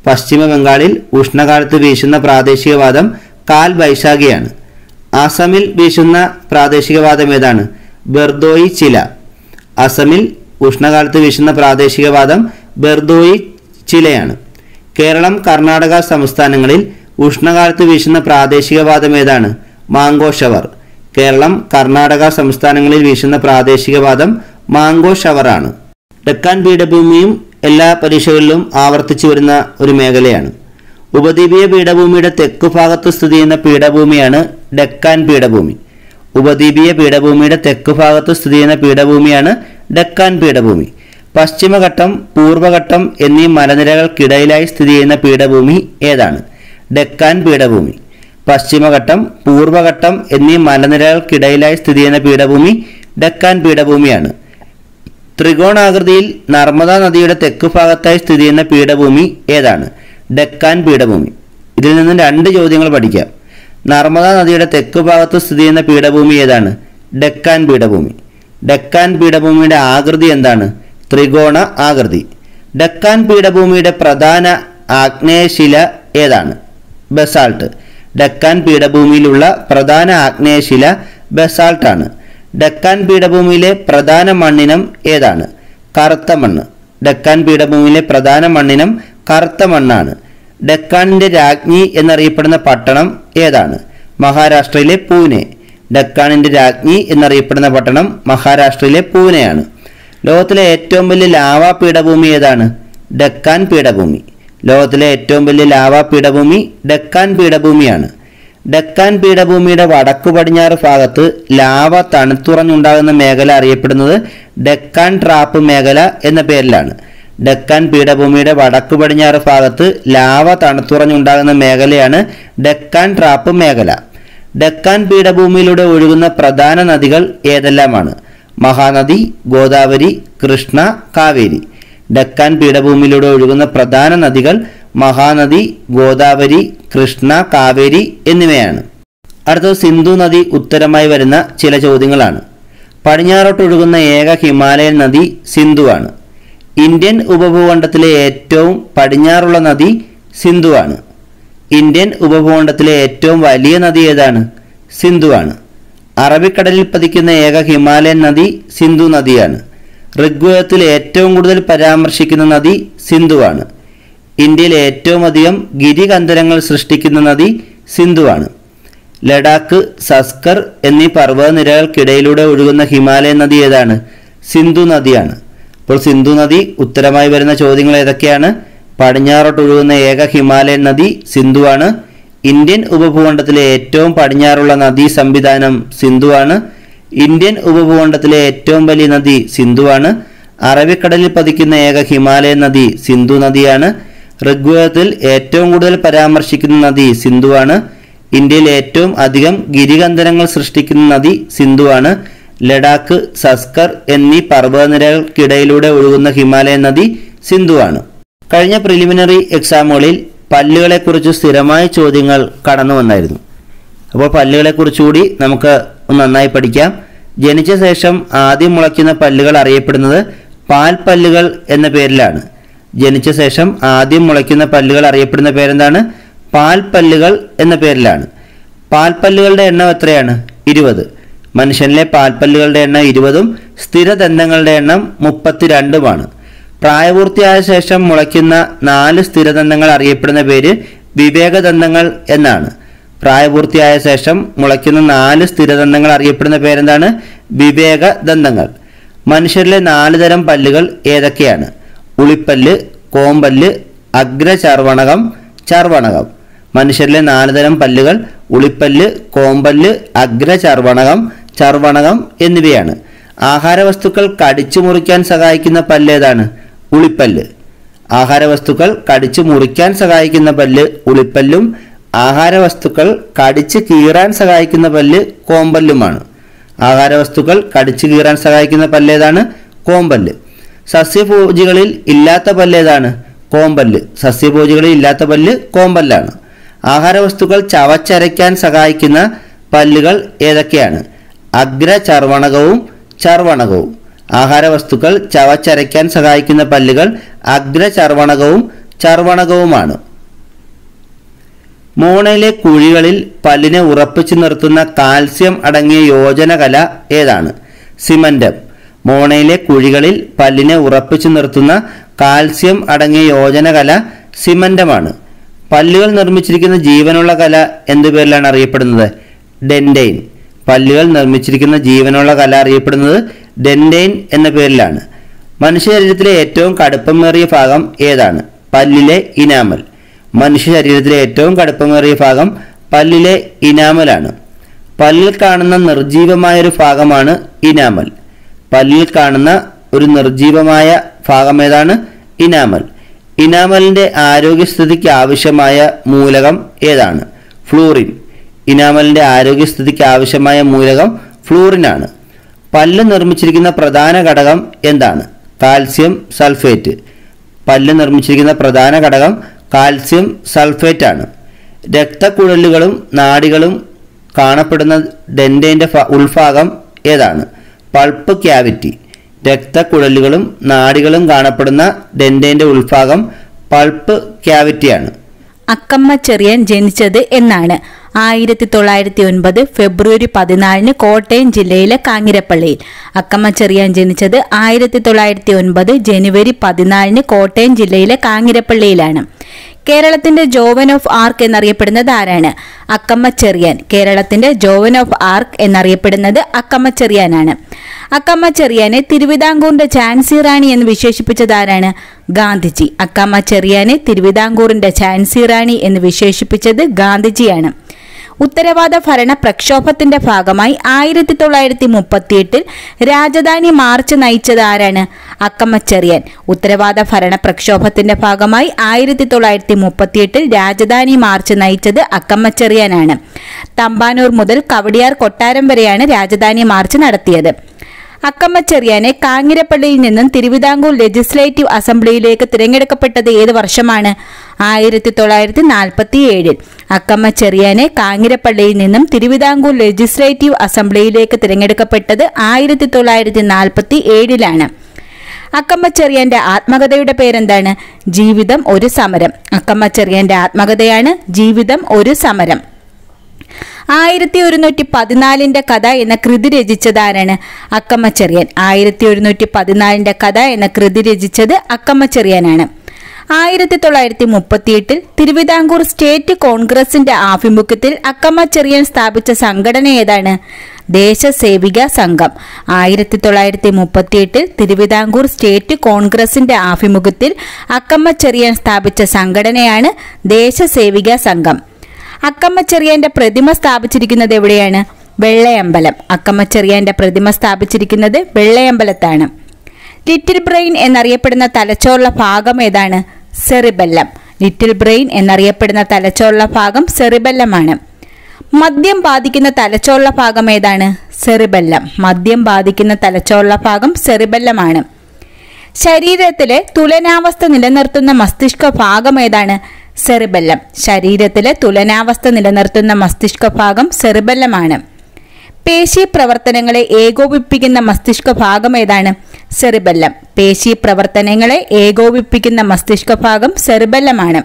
പശ്ചിമ ബംഗാളിൽ ഉഷ്ണകാലത്ത് വീശുന്ന പ്രാദേശികവാദം കാൽ ബൈശാഖിയാണ് അസമിൽ വീശുന്ന പ്രാദേശികവാദം ഏതാണ് ബെർദോയി ചില അസമിൽ ഉഷ്ണകാലത്ത് വീശുന്ന പ്രാദേശികവാദം ബെർദോയി ചിലയാണ് കേരളം കർണാടക സംസ്ഥാനങ്ങളിൽ ഉഷ്ണകാലത്ത് വീശുന്ന പ്രാദേശികവാദം ഏതാണ് മാങ്കോ ഷവർ കേരളം കർണാടക സംസ്ഥാനങ്ങളിൽ വീശുന്ന പ്രാദേശികവാദം മാങ്കോ ഷവറാണ് ഡെക്കാൻ പീഠഭൂമിയും എല്ലാ പരീക്ഷകളിലും ആവർത്തിച്ചു വരുന്ന ഒരു മേഖലയാണ് ഉപദ്വീപീയ പീഠഭൂമിയുടെ തെക്കു ഭാഗത്ത് സ്ഥിതി ചെയ്യുന്ന പീഠഭൂമിയാണ് ഡെക്കാൻ പീഠഭൂമി ഉപദ്വീപീയ പീഠഭൂമിയുടെ തെക്കു ഭാഗത്ത് സ്ഥിതി ചെയ്യുന്ന പീഠഭൂമിയാണ് ഡെക്കാൻ പീഠഭൂമി പശ്ചിമഘട്ടം പൂർവ്വഘട്ടം എന്നീ മലനിരകൾക്കിടയിലായി സ്ഥിതി ചെയ്യുന്ന പീഠഭൂമി ഏതാണ് ഡെക്കാൻ പീഠഭൂമി പശ്ചിമഘട്ടം പൂർവ്വഘട്ടം എന്നീ മലനിരകൾക്കിടയിലായി സ്ഥിതി ചെയ്യുന്ന പീഠഭൂമി ഡെക്കാൻ പീഠഭൂമിയാണ് ത്രികോണാകൃതിയിൽ നർമ്മദാ നദിയുടെ തെക്കു ഭാഗത്തായി സ്ഥിതി ചെയ്യുന്ന പീഠഭൂമി ഏതാണ് ഡെക്കാൻ പീഠഭൂമി ഇതിൽ നിന്നും രണ്ട് ചോദ്യങ്ങൾ പഠിക്കാം നർമ്മദാ നദിയുടെ തെക്കു ഭാഗത്ത് സ്ഥിതി ചെയ്യുന്ന പീഠഭൂമി ഏതാണ് ഡെക്കാൻ പീഠഭൂമി ഡെക്കാൻ പീഠഭൂമിയുടെ ആകൃതി എന്താണ് ത്രികോണ ആകൃതി ഡെക്കാൻ പീഠഭൂമിയുടെ പ്രധാന ആഗ്നേയശില ഏതാണ് ബസാൾട്ട് ഡെക്കാൻ പീഠഭൂമിയിലുള്ള പ്രധാന ആഗ്നേയശില ബസാൾട്ടാണ് ഡെക്കാൻ പീഠഭൂമിയിലെ പ്രധാന മണ്ണിനം ഏതാണ് കറുത്ത മണ്ണ് ഡെക്കാൻ പീഠഭൂമിയിലെ പ്രധാന മണ്ണിനം കറുത്ത മണ്ണാണ് ഡെക്കാനിന്റെ രാജ്ഞി എന്നറിയപ്പെടുന്ന പട്ടണം ഏതാണ് മഹാരാഷ്ട്രയിലെ പൂനെ ഡെക്കാനിന്റെ രാജ്ഞി എന്നറിയപ്പെടുന്ന പട്ടണം മഹാരാഷ്ട്രയിലെ പൂനെയാണ് ലോകത്തിലെ ഏറ്റവും വലിയ ലാവാ പീഠഭൂമി ഏതാണ് ഡെക്കാൻ പീഠഭൂമി ലോകത്തിലെ ഏറ്റവും വലിയ ലാവാ പീഠഭൂമി ഡെക്കാൻ പീഠഭൂമിയാണ് ഡെക്കാൻ പീഠഭൂമിയുടെ വടക്കു പടിഞ്ഞാറ് ഭാഗത്ത് ലാവ തണുത്തുറഞ്ഞുണ്ടാകുന്ന മേഖല അറിയപ്പെടുന്നത് ഡെക്കാൻ ട്രാപ്പ് മേഖല എന്ന പേരിലാണ് ഡെക്കാൻ പീഠഭൂമിയുടെ വടക്കു പടിഞ്ഞാറ് ഭാഗത്ത് ലാവ തണുത്തുറഞ്ഞുണ്ടാകുന്ന മേഖലയാണ് ഡെക്കാൻ ട്രാപ്പ് മേഖല ഡെക്കാൻ പീഠഭൂമിയിലൂടെ ഒഴുകുന്ന പ്രധാന നദികൾ ഏതെല്ലാമാണ് മഹാനദി ഗോദാവരി കൃഷ്ണ കാവേരി ഡെക്കാൻ പീഠഭൂമിയിലൂടെ ഒഴുകുന്ന പ്രധാന നദികൾ മഹാനദി ഗോദാവരി കൃഷ്ണ കാവേരി എന്നിവയാണ് അടുത്തത് സിന്ധു നദി ഉത്തരമായി വരുന്ന ചില ചോദ്യങ്ങളാണ് പടിഞ്ഞാറോട്ട് ഒഴുകുന്ന ഏക ഹിമാലയൻ നദി സിന്ധുവാണ് ഇന്ത്യൻ ഉപഭൂഖണ്ഡത്തിലെ ഏറ്റവും പടിഞ്ഞാറുള്ള നദി സിന്ധുവാണ് ഇന്ത്യൻ ഉപഭൂഖണ്ഡത്തിലെ ഏറ്റവും വലിയ നദി ഏതാണ് സിന്ധുവാണ് അറബിക്കടലിൽ പതിക്കുന്ന ഏക ഹിമാലയൻ നദി സിന്ധു നദിയാണ് ഋഗ്വേദത്തിൽ ഏറ്റവും കൂടുതൽ പരാമർശിക്കുന്ന നദി സിന്ധുവാണ് ഇന്ത്യയിൽ ഏറ്റവും അധികം ഗിരികന്ധരങ്ങൾ സൃഷ്ടിക്കുന്ന നദി സിന്ധുവാണ് ലഡാക്ക് സസ്കർ എന്നീ പർവ്വതനിരകൾക്കിടയിലൂടെ ഒഴുകുന്ന ഹിമാലയൻ നദി ഏതാണ് സിന്ധു നദിയാണ് അപ്പോൾ സിന്ധു നദി ഉത്തരമായി വരുന്ന ചോദ്യങ്ങൾ ഏതൊക്കെയാണ് പടിഞ്ഞാറോട്ട് ഒഴുകുന്ന ഏക ഹിമാലയൻ നദി സിന്ധുവാണ് ഇന്ത്യൻ ഉപഭൂഖണ്ഡത്തിലെ ഏറ്റവും പടിഞ്ഞാറുള്ള നദീ സംവിധാനം സിന്ധുവാണ് ഇന്ത്യൻ ഉപഭൂഖണ്ഡത്തിലെ ഏറ്റവും വലിയ നദി സിന്ധുവാണ് അറബിക്കടലിൽ പതിക്കുന്ന ഏക ഹിമാലയൻ നദി സിന്ധു നദിയാണ് ഋഗ്വേദത്തിൽ ഏറ്റവും കൂടുതൽ പരാമർശിക്കുന്ന നദി സിന്ധുവാണ് ഇന്ത്യയിൽ ഏറ്റവും അധികം ഗിരികന്ധരങ്ങൾ സൃഷ്ടിക്കുന്ന നദി സിന്ധുവാണ് ലഡാക്ക് സസ്കർ എന്നീ പർവ്വതനിരകൾക്കിടയിലൂടെ ഒഴുകുന്ന ഹിമാലയൻ നദി സിന്ധുവാണ് കഴിഞ്ഞ പ്രിലിമിനറി എക്സാമുകളിൽ പല്ലുകളെക്കുറിച്ച് സ്ഥിരമായ ചോദ്യങ്ങൾ കടന്നു വന്നായിരുന്നു അപ്പോൾ പല്ലുകളെക്കുറിച്ചുകൂടി നമുക്ക് ഒന്ന് നന്നായി പഠിക്കാം ജനിച്ച ശേഷം ആദ്യം മുളയ്ക്കുന്ന പല്ലുകൾ അറിയപ്പെടുന്നത് പാൽപ്പല്ലുകൾ എന്ന പേരിലാണ് ജനിച്ച ശേഷം ആദ്യം മുളയ്ക്കുന്ന പല്ലുകൾ അറിയപ്പെടുന്ന പേരെന്താണ് പാൽപ്പല്ലുകൾ എന്ന പേരിലാണ് പാൽപ്പല്ലുകളുടെ എണ്ണം എത്രയാണ് ഇരുപത് മനുഷ്യനിലെ പാൽപ്പല്ലുകളുടെ എണ്ണം ഇരുപതും സ്ഥിരദന്തങ്ങളുടെ എണ്ണം മുപ്പത്തിരണ്ടുമാണ് പ്രായപൂർത്തിയായ ശേഷം മുളയ്ക്കുന്ന നാല് സ്ഥിരദന്തങ്ങൾ അറിയപ്പെടുന്ന പേര് വിവേകദന്തങ്ങൾ എന്നാണ് പ്രായപൂർത്തിയായ ശേഷം മുളയ്ക്കുന്ന നാല് സ്ഥിരദന്തങ്ങൾ അറിയപ്പെടുന്ന പേരെന്താണ് വിവേകദന്തങ്ങൾ മനുഷ്യരിലെ നാല് തരം പല്ലുകൾ ഏതൊക്കെയാണ് ഉളിപ്പല്ല് കോമ്പല്ല് അഗ്രചർവണകം ചർവണകം മനുഷ്യരിലെ നാല് തരം പല്ലുകൾ ഉളിപ്പല്ല് കോമ്പല്ല് അഗ്രചർവണകം ചർവണകം എന്നിവയാണ് ആഹാരവസ്തുക്കൾ കടിച്ചു മുറിക്കാൻ സഹായിക്കുന്ന പല്ല് ഏതാണ് ഉളിപ്പല്ല് ആഹാരവസ്തുക്കൾ കടിച്ചു മുറിക്കാൻ സഹായിക്കുന്ന പല്ല് ഉളിപ്പല്ലും ആഹാരവസ്തുക്കൾ കടിച്ചു കീറാൻ സഹായിക്കുന്ന പല്ല് കോമ്പല്ലുമാണ് ആഹാരവസ്തുക്കൾ കടിച്ചു കീറാൻ സഹായിക്കുന്ന പല്ല് ഏതാണ് കോമ്പല്ല് സസ്യഭോജികളിൽ ഇല്ലാത്ത പല്ല് ഏതാണ് കോമ്പല്ല് സസ്യഭോജികളിൽ ഇല്ലാത്ത പല്ല് കോമ്പല്ലാണ് ആഹാരവസ്തുക്കൾ ചവച്ചരയ്ക്കാൻ സഹായിക്കുന്ന പല്ലുകൾ ഏതൊക്കെയാണ് അഗ്രചർവണകവും ചർവണകവും ആഹാരവസ്തുക്കൾ ചവച്ചരയ്ക്കാൻ സഹായിക്കുന്ന പല്ലുകൾ അഗ്രചർവണകവും ചർവണകവുമാണ് മോണയിലെ കുഴികളിൽ പല്ലിനെ ഉറപ്പിച്ചു നിർത്തുന്ന കാൽസ്യം അടങ്ങിയ യോജനകല ഏതാണ് സിമന്റം മോണയിലെ കുഴികളിൽ പല്ലിനെ ഉറപ്പിച്ചു നിർത്തുന്ന കാൽസ്യം അടങ്ങിയ യോജനകല സിമന്റമാണ് പല്ലുകൾ നിർമ്മിച്ചിരിക്കുന്ന ജീവനുള്ള കല എന്തു പേരിലാണ് അറിയപ്പെടുന്നത് ഡെൻഡെയിൻ പല്ലുകൾ നിർമ്മിച്ചിരിക്കുന്ന ജീവനുള്ള കല അറിയപ്പെടുന്നത് ഡെൻഡെയിൻ എന്ന പേരിലാണ് മനുഷ്യ ശരീരത്തിലെ ഏറ്റവും കടുപ്പമേറിയ ഭാഗം ഏതാണ് പല്ലിലെ ഇനാമൽ മനുഷ്യ ശരീരത്തിലെ ഏറ്റവും കടുപ്പമേറിയ ഭാഗം പല്ലിലെ ഇനാമലാണ് പല്ലിൽ കാണുന്ന നിർജീവമായ ഒരു ഭാഗമാണ് ഇനാമൽ പല്ലിൽ കാണുന്ന ഒരു നിർജീവമായ ഭാഗം ഏതാണ് ഇനാമൽ ഇനാമലിന്റെ ആരോഗ്യസ്ഥിതിക്ക് ആവശ്യമായ മൂലകം ഏതാണ് ഫ്ലൂറിൻ ഇനാമലിന്റെ ആരോഗ്യസ്ഥിതിക്ക് ആവശ്യമായ മൂലകം ഫ്ലൂറിനാണ് പല്ല് നിർമ്മിച്ചിരിക്കുന്ന പ്രധാന ഘടകം എന്താണ് കാൽസ്യം സൾഫേറ്റ് പല്ല് നിർമ്മിച്ചിരിക്കുന്ന പ്രധാന ഘടകം കാൽസ്യം സൾഫേറ്റ് ആണ് രക്തക്കുഴലുകളും നാഡികളും കാണപ്പെടുന്ന ഡെൻഡേന്റെ ഫ- ഉൾഭാഗം ഏതാണ് പൾപ്പ് ക്യാവിറ്റി രക്തക്കുഴലുകളും നാഡികളും കാണപ്പെടുന്ന ഡെൻഡേന്റെ ഉൾഭാഗം പൾപ്പ് ക്യാവിറ്റിയാണ് അക്കമ്മ ചെറിയാൻ ജനിച്ചത് എന്നാണ് ആയിരത്തി തൊള്ളായിരത്തി ഒൻപത് ഫെബ്രുവരി പതിനാലിന് കോട്ടയം ജില്ലയിലെ കാഞ്ഞിരപ്പള്ളിയിൽ അക്കമ്മ ചെറിയാൻ ജനിച്ചത് ആയിരത്തി തൊള്ളായിരത്തി ഒൻപത് ജനുവരി പതിനാലിന് കോട്ടയം ജില്ലയിലെ കാഞ്ഞിരപ്പള്ളിയിലാണ് കേരളത്തിന്റെ ജോവൻ ഓഫ് ആർക്ക് എന്നറിയപ്പെടുന്നത് ആരാണ് അക്കമ്മ ചെറിയാൻ കേരളത്തിന്റെ ജോവൻ ഓഫ് ആർക്ക് എന്നറിയപ്പെടുന്നത് അക്കമ്മ ചെറിയാനാണ് അക്കമ്മ ചെറിയാനെ തിരുവിതാംകൂറിന്റെ ഝാൻസി റാണി എന്ന് വിശേഷിപ്പിച്ചത് ആരാണ് ഗാന്ധിജി അക്കമ്മ ചെറിയാനെ തിരുവിതാംകൂറിന്റെ ഝാൻസി റാണി എന്ന് വിശേഷിപ്പിച്ചത് ഗാന്ധിജിയാണ് ഉത്തരവാദ ഭരണ പ്രക്ഷോഭത്തിന്റെ ഭാഗമായി ആയിരത്തി തൊള്ളായിരത്തി മുപ്പത്തിയെട്ടിൽ രാജധാനി മാർച്ച് നയിച്ചത് ആരാണ് അക്കമ്മ ചെറിയാൻ ഉത്തരവാദ ഭരണ പ്രക്ഷോഭത്തിന്റെ ഭാഗമായി ആയിരത്തി തൊള്ളായിരത്തി മുപ്പത്തിയെട്ടിൽ രാജധാനി മാർച്ച് നയിച്ചത് അക്കമ്മ ചെറിയാനാണ് തമ്പാനൂർ മുതൽ കവടിയാർ കൊട്ടാരം വരെയാണ് രാജധാനി മാർച്ച് നടത്തിയത് അക്കമ്മ ചെറിയാനെ കാഞ്ഞിരപ്പള്ളിയിൽ നിന്നും തിരുവിതാംകൂർ ലെജിസ്ലേറ്റീവ് അസംബ്ലിയിലേക്ക് തിരഞ്ഞെടുക്കപ്പെട്ടത് ഏത് വർഷമാണ് ആയിരത്തി തൊള്ളായിരത്തി നാൽപ്പത്തി ഏഴിൽ അക്കമ്മ ചെറിയാനെ കാഞ്ഞിരപ്പള്ളിയിൽ നിന്നും തിരുവിതാംകൂർ ലെജിസ്ലേറ്റീവ് അസംബ്ലിയിലേക്ക് തിരഞ്ഞെടുക്കപ്പെട്ടത് ആയിരത്തി തൊള്ളായിരത്തി നാൽപ്പത്തി ഏഴിലാണ് അക്കമ്മ ചെറിയാന്റെ ആത്മകഥയുടെ പേരെന്താണ് ജീവിതം ഒരു സമരം അക്കമ്മ ചെറിയാന്റെ ആത്മകഥയാണ് ജീവിതം ഒരു സമരം ആയിരത്തി ഒരുന്നൂറ്റി പതിനാലിന്റെ കഥ എന്ന കൃതി രചിച്ചത് ആരാണ് അക്കമ്മ ചെറിയാൻ ആയിരത്തി ഒരുന്നൂറ്റി പതിനാലിന്റെ കഥ എന്ന കൃതി രചിച്ചത് അക്കമ്മ ചെറിയാനാണ് ആയിരത്തി തൊള്ളായിരത്തി മുപ്പത്തിയെട്ടിൽ തിരുവിതാംകൂർ സ്റ്റേറ്റ് കോൺഗ്രസിന്റെ ആഭിമുഖ്യത്തിൽ അക്കമ്മ ചെറിയാൻ സ്ഥാപിച്ച സംഘടന ഏതാണ് ദേശസേവിക സംഘം ആയിരത്തി തൊള്ളായിരത്തി മുപ്പത്തിയെട്ടിൽ തിരുവിതാംകൂർ സ്റ്റേറ്റ് കോൺഗ്രസിന്റെ ആഭിമുഖ്യത്തിൽ അക്കമ്മ ചെറിയാൻ സ്ഥാപിച്ച സംഘടനയാണ് ദേശസേവിക സംഘം അക്കമ്മ ചെറിയാന്റെ പ്രതിമ സ്ഥാപിച്ചിരിക്കുന്നത് എവിടെയാണ് വെള്ളയമ്പലം അക്കമ്മ ചെറിയാന്റെ പ്രതിമ സ്ഥാപിച്ചിരിക്കുന്നത് വെള്ളയമ്പലത്താണ് ലിറ്റിൽ ബ്രെയിൻ എന്നറിയപ്പെടുന്ന തലച്ചോറുള്ള ഭാഗം ഏതാണ് സെറിബെല്ലം ലിറ്റിൽ ബ്രെയിൻ എന്നറിയപ്പെടുന്ന തലച്ചോറുള്ള ഭാഗം സെറിബെല്ലമാണ് മദ്യം ബാധിക്കുന്ന തലച്ചോറുള്ള ഭാഗം ഏതാണ് സെറിബെല്ലം മദ്യം ബാധിക്കുന്ന തലച്ചോറുള്ള ഭാഗം സെറിബെല്ലമാണ് ശരീരത്തിലെ തുലനാവസ്ഥ നിലനിർത്തുന്ന മസ്തിഷ്ക ഭാഗം ഏതാണ് സെറിബെല്ലം ശരീരത്തിലെ തുലനാവസ്ഥ നിലനിർത്തുന്ന മസ്തിഷ്ക ഭാഗം സെറിബെല്ലമാണ് പേശി പ്രവർത്തനങ്ങളെ ഏകോപിപ്പിക്കുന്ന മസ്തിഷ്ക ഭാഗം ഏതാണ് സെറിബെല്ലം പേശി പ്രവർത്തനങ്ങളെ ഏകോപിപ്പിക്കുന്ന മസ്തിഷ്ക ഭാഗം സെറിബെല്ലമാണ്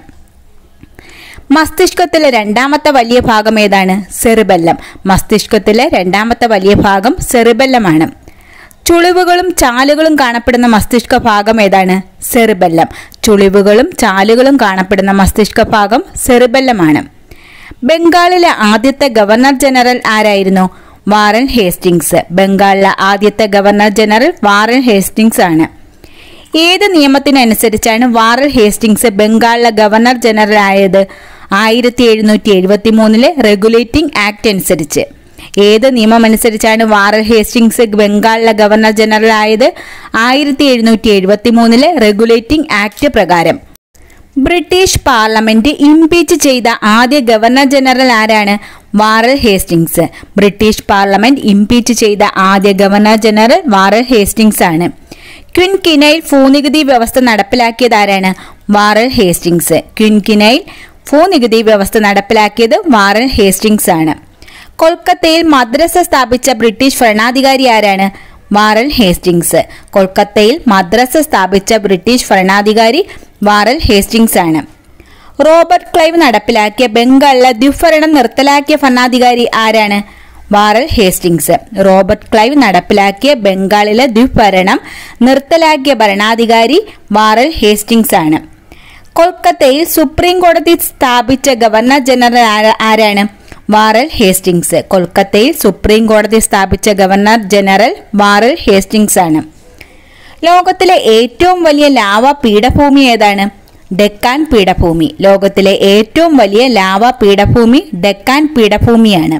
മസ്തിഷ്കത്തിലെ രണ്ടാമത്തെ വലിയ ഭാഗം ഏതാണ് സെറിബെല്ലം മസ്തിഷ്കത്തിലെ രണ്ടാമത്തെ വലിയ ഭാഗം സെറിബെല്ലമാണ് ചുളിവുകളും ചാലുകളും കാണപ്പെടുന്ന മസ്തിഷ്ക ഭാഗം ഏതാണ് സെറിബെല്ലം ചുളിവുകളും ചാലുകളും കാണപ്പെടുന്ന മസ്തിഷ്ക ഭാഗം സെറിബെല്ലമാണ് ബംഗാളിലെ ആദ്യത്തെ ഗവർണർ ജനറൽ ആരായിരുന്നു വാറൻ ഹേസ്റ്റിങ്സ് ബംഗാളിലെ ആദ്യത്തെ ഗവർണർ ജനറൽ വാറൻ ഹേസ്റ്റിങ്സ് ആണ് ഏത് നിയമത്തിനനുസരിച്ചാണ് വാറൽ ഹേസ്റ്റിങ്സ് ബംഗാളിലെ ഗവർണർ ജനറൽ ആയത് ആയിരത്തി എഴുന്നൂറ്റി എഴുപത്തി മൂന്നിലെ റെഗുലേറ്റിംഗ് ആക്ട് അനുസരിച്ച് ഏത് നിയമം അനുസരിച്ചാണ് വാറൽ ഹേസ്റ്റിങ്സ് ബംഗാളിലെ ഗവർണർ ജനറൽ ആയത് ആയിരത്തി എഴുന്നൂറ്റി എഴുപത്തി മൂന്നിലെ റെഗുലേറ്റിംഗ് ആക്ട് പ്രകാരം ബ്രിട്ടീഷ് പാർലമെന്റ് ഇംപീച്ച് ചെയ്ത ആദ്യ ഗവർണർ ജനറൽ ആരാണ് Warren Hastings British parliament impeach ചെയ്ത ആദ്യ ഗവർണർ ജനറൽ വാറൽ ഹേസ്റ്റിങ്സ് ആണ് ക്വിൻകിനൈൽ ഭൂനികുതി വ്യവസ്ഥ നടപ്പിലാക്കിയത് ആരാണ് വാറൽ ഹേസ്റ്റിങ്സ് ക്വിൻകിനൈൽ ഭൂനികുതി വ്യവസ്ഥ നടപ്പിലാക്കിയത് വാറൽ ഹേസ്റ്റിങ്സ് ആണ് കൊൽക്കത്തയിൽ മദ്രസ സ്ഥാപിച്ച ബ്രിട്ടീഷ് ഭരണാധികാരി ആരാണ് വാറൽ ഹേസ്റ്റിങ്സ് കൊൽക്കത്തയിൽ മദ്രസ സ്ഥാപിച്ച ബ്രിട്ടീഷ് ഭരണാധികാരി വാറൽ ഹേസ്റ്റിങ്സ് ആണ് റോബർട്ട് ക്ലൈവ് നടപ്പിലാക്കിയ ബംഗാളിലെ ദ്വിഭരണം നിർത്തലാക്കിയ ഭരണാധികാരി ആരാണ് വാറൽ ഹേസ്റ്റിങ്സ് റോബർട്ട് ക്ലൈവ് നടപ്പിലാക്കിയ ബംഗാളിലെ ദ്വിഭരണം നിർത്തലാക്കിയ ഭരണാധികാരി വാറൽ ഹേസ്റ്റിങ്സ് ആണ് കൊൽക്കത്തയിൽ സുപ്രീം കോടതി സ്ഥാപിച്ച ഗവർണർ ജനറൽ ആര- ആരാണ് വാറൽ ഹേസ്റ്റിങ്സ് കൊൽക്കത്തയിൽ സുപ്രീം കോടതി സ്ഥാപിച്ച ഗവർണർ ജനറൽ വാറൽ ഹേസ്റ്റിങ്സ് ആണ് ലോകത്തിലെ ഏറ്റവും വലിയ ലാവ പീഠഭൂമി ഏതാണ് ഡെക്കാൻ പീഠഭൂമി ലോകത്തിലെ ഏറ്റവും വലിയ ലാവ പീഠഭൂമി ഡെക്കാൻ പീഠഭൂമിയാണ്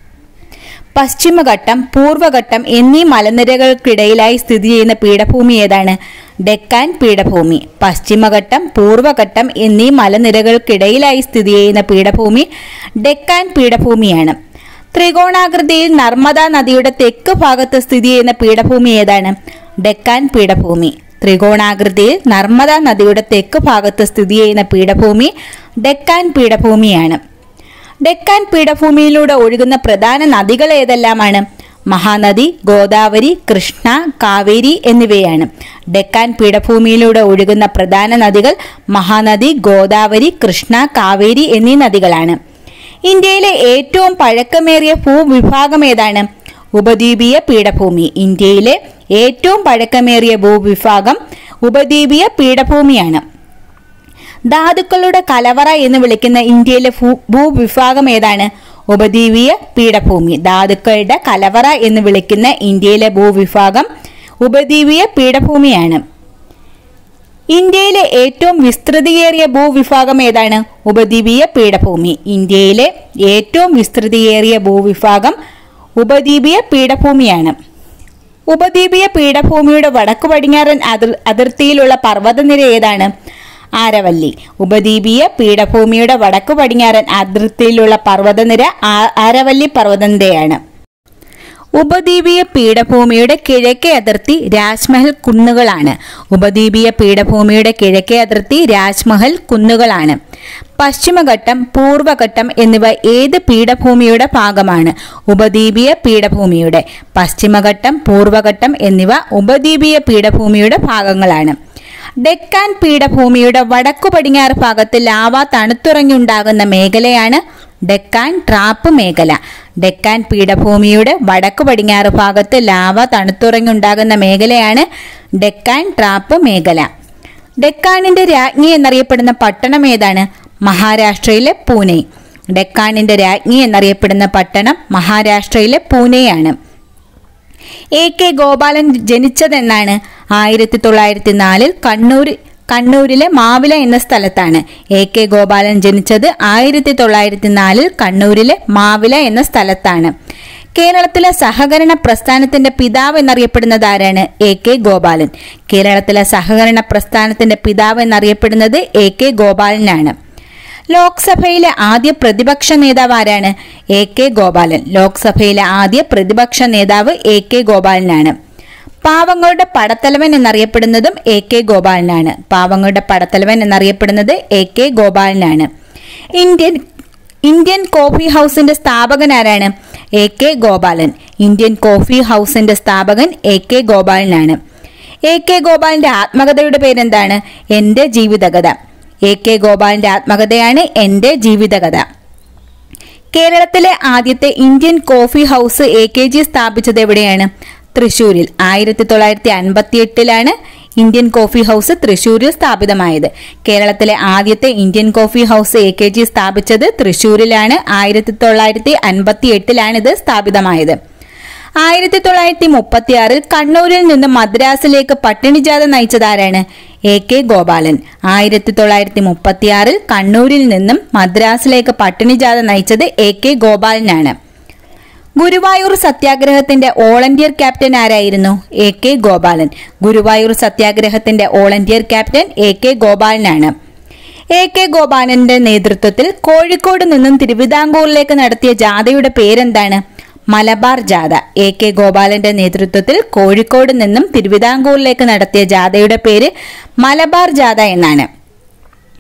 പശ്ചിമഘട്ടം പൂർവ്വഘട്ടം എന്നീ മലനിരകൾക്കിടയിലായി സ്ഥിതി ചെയ്യുന്ന പീഠഭൂമി ഏതാണ് ഡെക്കാൻ പീഠഭൂമി പശ്ചിമഘട്ടം പൂർവ്വഘട്ടം എന്നീ മലനിരകൾക്കിടയിലായി സ്ഥിതി ചെയ്യുന്ന പീഠഭൂമി ഡെക്കാൻ പീഠഭൂമിയാണ് ത്രികോണാകൃതിയിൽ നർമ്മദ നദിയുടെ തെക്ക് ഭാഗത്ത് സ്ഥിതി ചെയ്യുന്ന പീഠഭൂമി ഏതാണ് ഡെക്കാൻ പീഠഭൂമി ത്രികോണാകൃതിയിൽ നർമ്മദ നദിയുടെ തെക്ക് ഭാഗത്ത് സ്ഥിതി ചെയ്യുന്ന പീഠഭൂമി ഡെക്കാൻ പീഠഭൂമിയാണ് ഡെക്കാൻ പീഠഭൂമിയിലൂടെ ഒഴുകുന്ന പ്രധാന നദികൾ ഏതെല്ലാമാണ് മഹാനദി ഗോദാവരി കൃഷ്ണ കാവേരി എന്നിവയാണ് ഡെക്കാൻ പീഠഭൂമിയിലൂടെ ഒഴുകുന്ന പ്രധാന നദികൾ മഹാനദി ഗോദാവരി കൃഷ്ണ കാവേരി എന്നീ നദികളാണ് ഇന്ത്യയിലെ ഏറ്റവും പഴക്കമേറിയ ഭൂവിഭാഗം ഏതാണ് ഉപദ്വീപീയ പീഠഭൂമി ഇന്ത്യയിലെ ഏറ്റവും പഴക്കമേറിയ ഭൂവിഭാഗം ഉപദ്വീപീയ പീഠഭൂമിയാണ് ധാതുക്കളുടെ കലവറ എന്ന് വിളിക്കുന്ന ഇന്ത്യയിലെ ഭൂ- ഭൂവിഭാഗം ഏതാണ് ഉപദ്വീപീയ പീഠഭൂമി ധാതുക്കളുടെ കലവറ എന്ന് വിളിക്കുന്ന ഇന്ത്യയിലെ ഭൂവിഭാഗം ഉപദ്വീപീയ പീഠഭൂമിയാണ് ഇന്ത്യയിലെ ഏറ്റവും വിസ്തൃതിയേറിയ ഭൂവിഭാഗം ഏതാണ് ഉപദ്വീപീയ പീഠഭൂമി ഇന്ത്യയിലെ ഏറ്റവും വിസ്തൃതിയേറിയ ഭൂവിഭാഗം ഉപദ്വീപീയ പീഠഭൂമിയാണ് ഉപദ്വീപീയ പീഠഭൂമിയുടെ വടക്കു പടിഞ്ഞാറൻ അതിർ അതിർത്തിയിലുള്ള പർവ്വതനിര ഏതാണ് ആരവല്ലി ഉപദ്വീപീയ പീഠഭൂമിയുടെ വടക്കു പടിഞ്ഞാറൻ അതിർത്തിയിലുള്ള പർവ്വതനിര ആ- ആരവല്ലി പർവ്വതനിരയാണ് ഉപദ്വീപീയ പീഠഭൂമിയുടെ കിഴക്കേ അതിർത്തി രാജ്മഹൽ കുന്നുകളാണ് ഉപദ്വീപീയ പീഠഭൂമിയുടെ കിഴക്കേ അതിർത്തി രാജ്മഹൽ കുന്നുകളാണ് പശ്ചിമഘട്ടം പൂർവഘട്ടം എന്നിവ ഏത് പീഠഭൂമിയുടെ ഭാഗമാണ് ഉപദ്വീപീയ പീഠഭൂമിയുടെ പശ്ചിമഘട്ടം പൂർവഘട്ടം എന്നിവ ഉപദ്വീപീയ പീഠഭൂമിയുടെ ഭാഗങ്ങളാണ് ഡെക്കാൻ പീഠഭൂമിയുടെ വടക്കു പടിഞ്ഞാറ് ഭാഗത്ത് ലാവ തണുത്തുറങ്ങിയുണ്ടാകുന്ന മേഖലയാണ് ഡെക്കാൻ ട്രാപ്പ് മേഖല ഡെക്കാൻ പീഠഭൂമിയുടെ വടക്കു പടിഞ്ഞാറ് ഭാഗത്ത് ലാവ തണുത്തുറങ്ങിയുണ്ടാകുന്ന മേഖലയാണ് ഡെക്കാൻ ട്രാപ്പ് മേഖല ഡെക്കാനിന്റെ രാജ്ഞി എന്നറിയപ്പെടുന്ന പട്ടണം ഏതാണ് മഹാരാഷ്ട്രയിലെ പൂനെ ഡെക്കാനിന്റെ രാജ്ഞി എന്നറിയപ്പെടുന്ന പട്ടണം മഹാരാഷ്ട്രയിലെ പൂനെയാണ് എ കെ ഗോപാലൻ ജനിച്ചതെന്നാണ് ആയിരത്തി തൊള്ളായിരത്തി നാലിൽ കണ്ണൂർ കണ്ണൂരിലെ മാവില എന്ന സ്ഥലത്താണ് എ കെ ഗോപാലൻ ജനിച്ചത് ആയിരത്തി തൊള്ളായിരത്തി നാലിൽ കണ്ണൂരിലെ മാവില എന്ന സ്ഥലത്താണ് കേരളത്തിലെ സഹകരണ പ്രസ്ഥാനത്തിന്റെ പിതാവ് എന്നറിയപ്പെടുന്നത് ആരാണ് എ കെ ഗോപാലൻ കേരളത്തിലെ സഹകരണ പ്രസ്ഥാനത്തിന്റെ പിതാവ് എന്നറിയപ്പെടുന്നത് എ കെ ഗോപാലനാണ് ലോക്സഭയിലെ ആദ്യ പ്രതിപക്ഷ നേതാവ് ആരാണ് എ കെ ഗോപാലൻ ലോക്സഭയിലെ ആദ്യ പ്രതിപക്ഷ നേതാവ് എ കെ ഗോപാലനാണ് പാവങ്ങളുടെ പടത്തലവൻ എന്നറിയപ്പെടുന്നതും എ കെ ഗോപാലനാണ് പാവങ്ങളുടെ പടത്തലവൻ എന്നറിയപ്പെടുന്നത് എ കെ ഗോപാലനാണ് ഇന്ത്യൻ ഇന്ത്യൻ കോഫി ഹൗസിന്റെ സ്ഥാപകൻ ആരാണ് A K Gopalan Indian coffee ഹൗസിന്റെ സ്ഥാപകൻ എ കെ ഗോപാലനാണ് എ കെ ഗോപാലിന്റെ ആത്മകഥയുടെ പേരെന്താണ് എന്റെ ജീവിതകഥ എ കെ ഗോപാലിന്റെ ആത്മകഥയാണ് എന്റെ ജീവിതകഥ കേരളത്തിലെ ആദ്യത്തെ Indian coffee house A K G സ്ഥാപിച്ചത് എവിടെയാണ് തൃശൂരിൽ ആയിരത്തി തൊള്ളായിരത്തി അൻപത്തി എട്ടിലാണ് ഇന്ത്യൻ കോഫി ഹൗസ് തൃശൂരിൽ സ്ഥാപിതമായത് കേരളത്തിലെ ആദ്യത്തെ Indian coffee house A K G സ്ഥാപിച്ചത് തൃശൂരിലാണ് ആയിരത്തി തൊള്ളായിരത്തി അൻപത്തി എട്ടിലാണ് ഇത് സ്ഥാപിതമായത് ആയിരത്തി തൊള്ളായിരത്തി മുപ്പത്തി ആറിൽ കണ്ണൂരിൽ നിന്ന് മദ്രാസിലേക്ക് പട്ടിണിജാത നയിച്ചത് ആരാണ് എ കെ ഗോപാലൻ ആയിരത്തി തൊള്ളായിരത്തി മുപ്പത്തി ആറിൽ കണ്ണൂരിൽ നിന്നും മദ്രാസിലേക്ക് പട്ടിണിജാത നയിച്ചത് എ കെ ഗോപാലനാണ് ഗുരുവായൂർ സത്യാഗ്രഹത്തിന്റെ ഓൾ ഇന്ത്യർ ക്യാപ്റ്റൻ ആരായിരുന്നു എ കെ ഗോപാലൻ ഗുരുവായൂർ സത്യാഗ്രഹത്തിന്റെ all India captain A K ഗോപാലനാണ് എ കെ ഗോപാലന്റെ നേതൃത്വത്തിൽ കോഴിക്കോട് നിന്നും തിരുവിതാംകൂറിലേക്ക് നടത്തിയ ജാഥയുടെ പേരെന്താണ് മലബാർ ജാഥ എ കെ ഗോപാലന്റെ നേതൃത്വത്തിൽ കോഴിക്കോട് നിന്നും തിരുവിതാംകൂറിലേക്ക് നടത്തിയ ജാഥയുടെ പേര് മലബാർ ജാഥ എന്നാണ്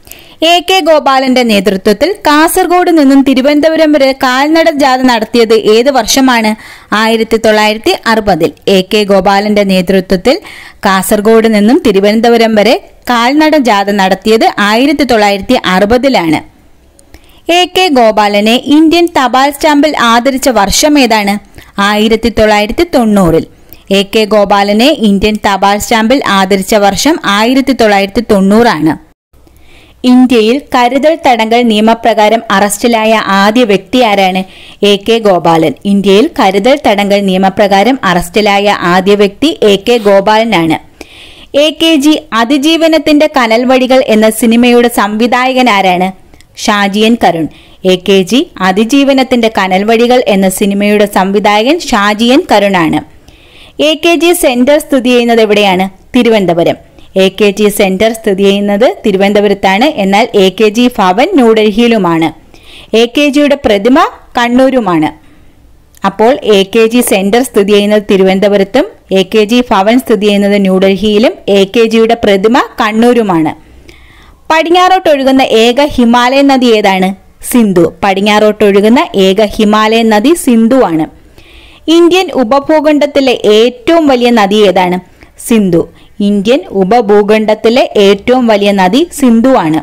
എ കെ ഗോപാലന്റെ നേതൃത്വത്തിൽ കാസർഗോഡ് നിന്നും തിരുവനന്തപുരം വരെ കാൽനട ജാഥ നടത്തിയത് ഏത് വർഷമാണ് ആയിരത്തി തൊള്ളായിരത്തി അറുപതിൽ എ കെ ഗോപാലന്റെ നേതൃത്വത്തിൽ കാസർഗോഡ് നിന്നും തിരുവനന്തപുരം വരെ കാൽനട ജാഥ നടത്തിയത് ആയിരത്തി തൊള്ളായിരത്തി അറുപതിലാണ് എ കെ ഗോപാലനെ ഇന്ത്യൻ തപാൽ സ്റ്റാമ്പിൽ ആദരിച്ച വർഷം ഏതാണ് ആയിരത്തി തൊള്ളായിരത്തി തൊണ്ണൂറിൽ എ കെ ഗോപാലനെ ഇന്ത്യൻ തപാൽ സ്റ്റാമ്പിൽ ആദരിച്ച വർഷം ആയിരത്തി തൊള്ളായിരത്തി തൊണ്ണൂറാണ് ഇന്ത്യയിൽ കരുതൽ തടങ്കൽ നിയമപ്രകാരം അറസ്റ്റിലായ ആദ്യ വ്യക്തി ആരാണ് എ കെ ഗോപാലൻ ഇന്ത്യയിൽ കരുതൽ തടങ്കൽ നിയമപ്രകാരം അറസ്റ്റിലായ ആദ്യ വ്യക്തി എ കെ ഗോപാലനാണ് എ കെ ജി അതിജീവനത്തിന്റെ കനൽവഴികൾ എന്ന സിനിമയുടെ സംവിധായകൻ ആരാണ് Shaji N Karun A K G അതിജീവനത്തിന്റെ കനൽവഴികൾ എന്ന സിനിമയുടെ സംവിധായകൻ ഷാജിയൻ കരുണാണ് എ കെ ജി സെന്റർ സ്ഥിതി ചെയ്യുന്നത് എവിടെയാണ് Thiruvananthapuram A K G centre സ്ഥിതി ചെയ്യുന്നത് തിരുവനന്തപുരത്താണ് എന്നാൽ എ കെ ജി ഭവൻ ന്യൂഡൽഹിയിലുമാണ് എ കെ ജിയുടെ പ്രതിമ കണ്ണൂരുമാണ് അപ്പോൾ എ കെ ജി സെന്റർ സ്ഥിതി ചെയ്യുന്നത് തിരുവനന്തപുരത്തും എ കെ ജി ഭവൻ സ്ഥിതി ചെയ്യുന്നത് ന്യൂഡൽഹിയിലും എ കെ ജിയുടെ പ്രതിമ കണ്ണൂരുമാണ് പടിഞ്ഞാറോട്ടൊഴുകുന്ന ഏക ഹിമാലയൻ നദി ഏതാണ് സിന്ധു പടിഞ്ഞാറോട്ടൊഴുകുന്ന ഏക ഹിമാലയൻ നദി സിന്ധു ആണ് ഇന്ത്യൻ ഉപഭൂഖണ്ഡത്തിലെ ഏറ്റവും വലിയ നദി ഏതാണ് സിന്ധു ഇന്ത്യൻ ഉപഭൂഖണ്ഡത്തിലെ ഏറ്റവും വലിയ നദി സിന്ധു ആണ്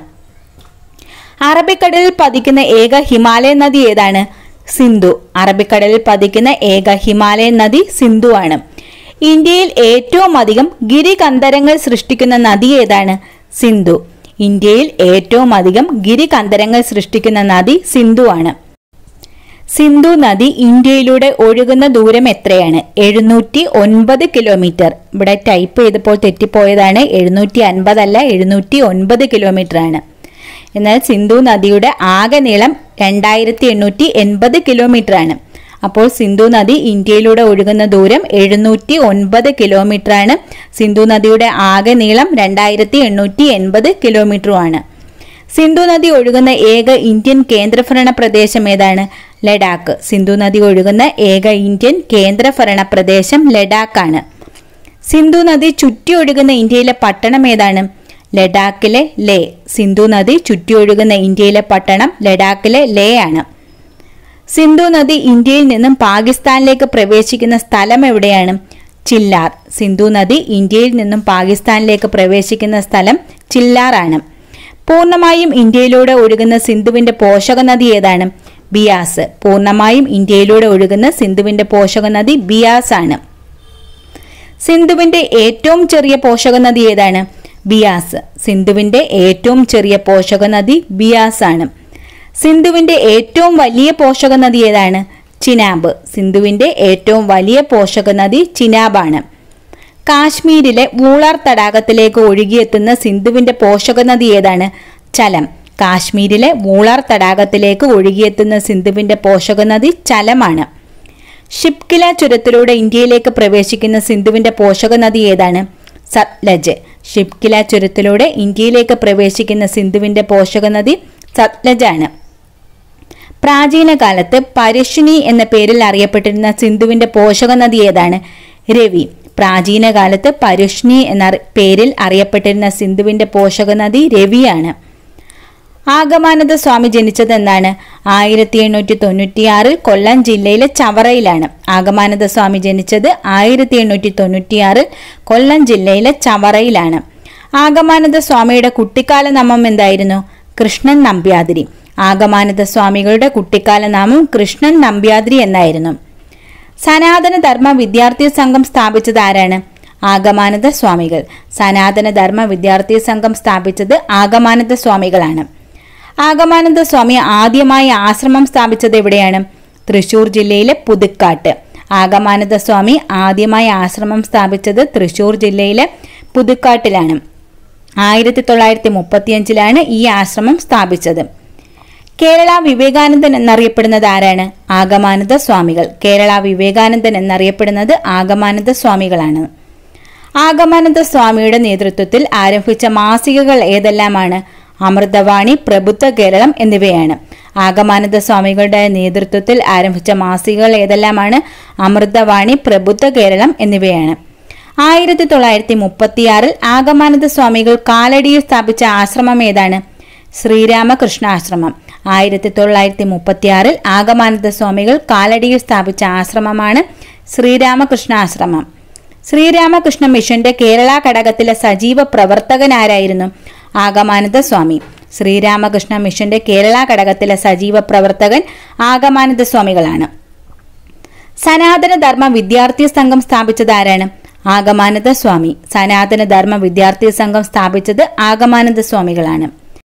അറബിക്കടലിൽ പതിക്കുന്ന ഏക ഹിമാലയൻ നദി ഏതാണ് സിന്ധു അറബിക്കടലിൽ പതിക്കുന്ന ഏക ഹിമാലയൻ നദി സിന്ധു ആണ് ഇന്ത്യയിൽ ഏറ്റവും അധികം ഗിരികന്ധരങ്ങൾ സൃഷ്ടിക്കുന്ന നദി ഏതാണ് സിന്ധു ഇന്ത്യയിൽ ഏറ്റവും അധികം ഗിരികന്ധരങ്ങൾ സൃഷ്ടിക്കുന്ന നദി സിന്ധു ആണ് സിന്ധു നദി ഇന്ത്യയിലൂടെ ഒഴുകുന്ന ദൂരം എത്രയാണ് എഴുന്നൂറ്റി ഒൻപത് കിലോമീറ്റർ ഇവിടെ ടൈപ്പ് ചെയ്തപ്പോൾ തെറ്റിപ്പോയതാണ് എഴുന്നൂറ്റി അൻപതല്ല എഴുന്നൂറ്റി ഒൻപത് കിലോമീറ്റർ ആണ് എന്നാൽ സിന്ധു നദിയുടെ ആകെ നീളം രണ്ടായിരത്തി എണ്ണൂറ്റി എൺപത് കിലോമീറ്റർ ആണ് അപ്പോൾ സിന്ധു നദി ഇന്ത്യയിലൂടെ ഒഴുകുന്ന ദൂരം എഴുന്നൂറ്റി ഒൻപത് കിലോമീറ്റർ ആണ് സിന്ധു നദിയുടെ ആകെ നീളം രണ്ടായിരത്തി എണ്ണൂറ്റി എൺപത് കിലോമീറ്ററുമാണ് സിന്ധു നദി ഒഴുകുന്ന ഏക ഇന്ത്യൻ കേന്ദ്രഭരണ പ്രദേശം ഏതാണ് ലഡാക്ക് സിന്ധു നദി ഒഴുകുന്ന ഏക ഇന്ത്യൻ കേന്ദ്രഭരണ പ്രദേശം ലഡാക്കാണ് സിന്ധു നദി ചുറ്റി ഒഴുകുന്ന ഇന്ത്യയിലെ പട്ടണം ഏതാണ് ലഡാക്കിലെ ലേ സിന്ധു നദി ചുറ്റി ഒഴുകുന്ന ഇന്ത്യയിലെ പട്ടണം ലഡാക്കിലെ ലേ ആണ് സിന്ധു നദി ഇന്ത്യയിൽ നിന്നും പാകിസ്ഥാനിലേക്ക് പ്രവേശിക്കുന്ന സ്ഥലം എവിടെയാണ് ചില്ലാർ സിന്ധു നദി ഇന്ത്യയിൽ നിന്നും പാകിസ്ഥാനിലേക്ക് പ്രവേശിക്കുന്ന സ്ഥലം ചില്ലാർ ആണ് പൂർണ്ണമായും ഇന്ത്യയിലൂടെ ഒഴുകുന്ന സിന്ധുവിന്റെ പോഷക നദി ഏതാണ് ബിയാസ് പൂർണ്ണമായും ഇന്ത്യയിലൂടെ ഒഴുകുന്ന സിന്ധുവിന്റെ പോഷക നദി ബിയാസ് ആണ് സിന്ധുവിന്റെ ഏറ്റവും ചെറിയ പോഷക നദി ഏതാണ് ബിയാസ് സിന്ധുവിന്റെ ഏറ്റവും ചെറിയ പോഷക നദി ബിയാസ് ആണ് സിന്ധുവിന്റെ ഏറ്റവും വലിയ പോഷക നദി ഏതാണ് ചിനാബ് സിന്ധുവിന്റെ ഏറ്റവും വലിയ പോഷക നദി ചിനാബാണ് കാശ്മീരിലെ വൂളാർ തടാകത്തിലേക്ക് ഒഴുകിയെത്തുന്ന സിന്ധുവിന്റെ പോഷക നദി ഏതാണ് ചലം കാശ്മീരിലെ വൂളാർ തടാകത്തിലേക്ക് ഒഴുകിയെത്തുന്ന സിന്ധുവിന്റെ പോഷക നദി ചലമാണ് ഷിപ്കില ചുരത്തിലൂടെ ഇന്ത്യയിലേക്ക് പ്രവേശിക്കുന്ന സിന്ധുവിന്റെ പോഷക നദി ഏതാണ് സത്ലജ് ഷിപ്കില ചുരത്തിലൂടെ ഇന്ത്യയിലേക്ക് പ്രവേശിക്കുന്ന സിന്ധുവിന്റെ പോഷക നദി സത്ലജ് ആണ് പ്രാചീന കാലത്ത് പരുഷിണി എന്ന പേരിൽ അറിയപ്പെട്ടിരുന്ന സിന്ധുവിന്റെ പോഷക നദി ഏതാണ് രവി പ്രാചീന കാലത്ത് പരുഷ്ണി എന്ന അറി- പേരിൽ അറിയപ്പെട്ടിരുന്ന സിന്ധുവിന്റെ പോഷക നദി രവിയാണ് ആഗമാനന്ദ സ്വാമി ജനിച്ചത് എന്നാണ് ആയിരത്തി എണ്ണൂറ്റി തൊണ്ണൂറ്റിയാറിൽ കൊല്ലം ജില്ലയിലെ ചവറയിലാണ് ആഗമാനന്ദ സ്വാമി ജനിച്ചത് ആയിരത്തി എണ്ണൂറ്റി തൊണ്ണൂറ്റിയാറിൽ കൊല്ലം ജില്ലയിലെ ചവറയിലാണ് ആഗമാനന്ദ സ്വാമിയുടെ കുട്ടിക്കാല നാമം എന്തായിരുന്നു കൃഷ്ണൻ നമ്പ്യാതിരി ആഗമാനന്ദ സ്വാമികളുടെ കുട്ടിക്കാല നാമം കൃഷ്ണൻ നമ്പ്യാതിരി എന്നായിരുന്നു സനാതന ധർമ്മ വിദ്യാർത്ഥി സംഘം സ്ഥാപിച്ചത് ആരാണ് ആഗമാനന്ദ സ്വാമികൾ സനാതന ധർമ്മ വിദ്യാർത്ഥി സംഘം സ്ഥാപിച്ചത് ആഗമാനന്ദ സ്വാമികളാണ് ആഗമാനന്ദ സ്വാമി ആദ്യമായി ആശ്രമം സ്ഥാപിച്ചത് എവിടെയാണ് തൃശൂർ ജില്ലയിലെ പുതുക്കാട്ട് ആഗമാനന്ദ സ്വാമി ആദ്യമായി ആശ്രമം സ്ഥാപിച്ചത് തൃശൂർ ജില്ലയിലെ പുതുക്കാട്ടിലാണ് ആയിരത്തി തൊള്ളായിരത്തി മുപ്പത്തിയഞ്ചിലാണ് ഈ ആശ്രമം സ്ഥാപിച്ചത് കേരള വിവേകാനന്ദൻ എന്നറിയപ്പെടുന്നത് ആരാണ് ആഗമാനന്ദ സ്വാമികൾ കേരള വിവേകാനന്ദൻ എന്നറിയപ്പെടുന്നത് ആഗമാനന്ദ സ്വാമികളാണ് ആഗമാനന്ദ സ്വാമിയുടെ നേതൃത്വത്തിൽ ആരംഭിച്ച മാസികകൾ ഏതെല്ലാമാണ് അമൃതവാണി പ്രബുദ്ധ കേരളം എന്നിവയാണ് ആഗമാനന്ദ സ്വാമികളുടെ നേതൃത്വത്തിൽ ആരംഭിച്ച മാസികകൾ ഏതെല്ലാമാണ് അമൃതവാണി പ്രബുദ്ധ കേരളം എന്നിവയാണ് ആയിരത്തി തൊള്ളായിരത്തി മുപ്പത്തിയാറിൽ ആഗമാനന്ദ സ്വാമികൾ കാലടിയിൽ സ്ഥാപിച്ച ആശ്രമം ഏതാണ് ശ്രീരാമകൃഷ്ണാശ്രമം ആയിരത്തി തൊള്ളായിരത്തി മുപ്പത്തിയാറിൽ ആഗമാനന്ദ സ്വാമികൾ കാലടിയിൽ സ്ഥാപിച്ച ആശ്രമമാണ് ശ്രീരാമകൃഷ്ണാശ്രമം ശ്രീരാമകൃഷ്ണ മിഷന്റെ കേരള ഘടകത്തിലെ സജീവ പ്രവർത്തകനാരായിരുന്നു ആഗമാനന്ദ സ്വാമി ശ്രീരാമകൃഷ്ണ മിഷന്റെ കേരള ഘടകത്തിലെ സജീവ പ്രവർത്തകൻ ആഗമാനന്ദ സ്വാമികളാണ് സനാതന ധർമ്മ വിദ്യാർത്ഥി സംഘം സ്ഥാപിച്ചത് ആരാണ് ആഗമാനന്ദ സ്വാമി സനാതന ധർമ്മ വിദ്യാർത്ഥി സംഘം സ്ഥാപിച്ചത് ആഗമാനന്ദ സ്വാമികളാണ്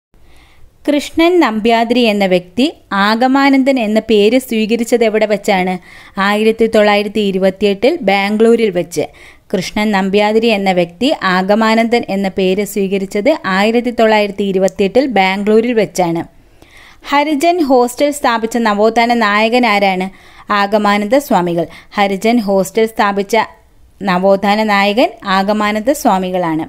കൃഷ്ണൻ നമ്പ്യാതിരി എന്ന വ്യക്തി ആഗമാനന്ദൻ എന്ന പേര് സ്വീകരിച്ചത് എവിടെ വെച്ചാണ് ആയിരത്തി തൊള്ളായിരത്തി ഇരുപത്തിയെട്ടിൽ ബാംഗ്ലൂരിൽ വെച്ച് കൃഷ്ണൻ നമ്പ്യാതിരി എന്ന വ്യക്തി ആഗമാനന്ദൻ എന്ന പേര് സ്വീകരിച്ചത് ആയിരത്തി തൊള്ളായിരത്തി ഇരുപത്തിയെട്ടിൽ ബാംഗ്ലൂരിൽ വെച്ചാണ് ഹരിജൻ ഹോസ്റ്റൽ സ്ഥാപിച്ച നവോത്ഥാന നായകൻ ആരാണ് ആഗമാനന്ദ സ്വാമികൾ ഹരിജൻ ഹോസ്റ്റൽ സ്ഥാപിച്ച നവോത്ഥാന നായകൻ ആഗമാനന്ദ സ്വാമികളാണ്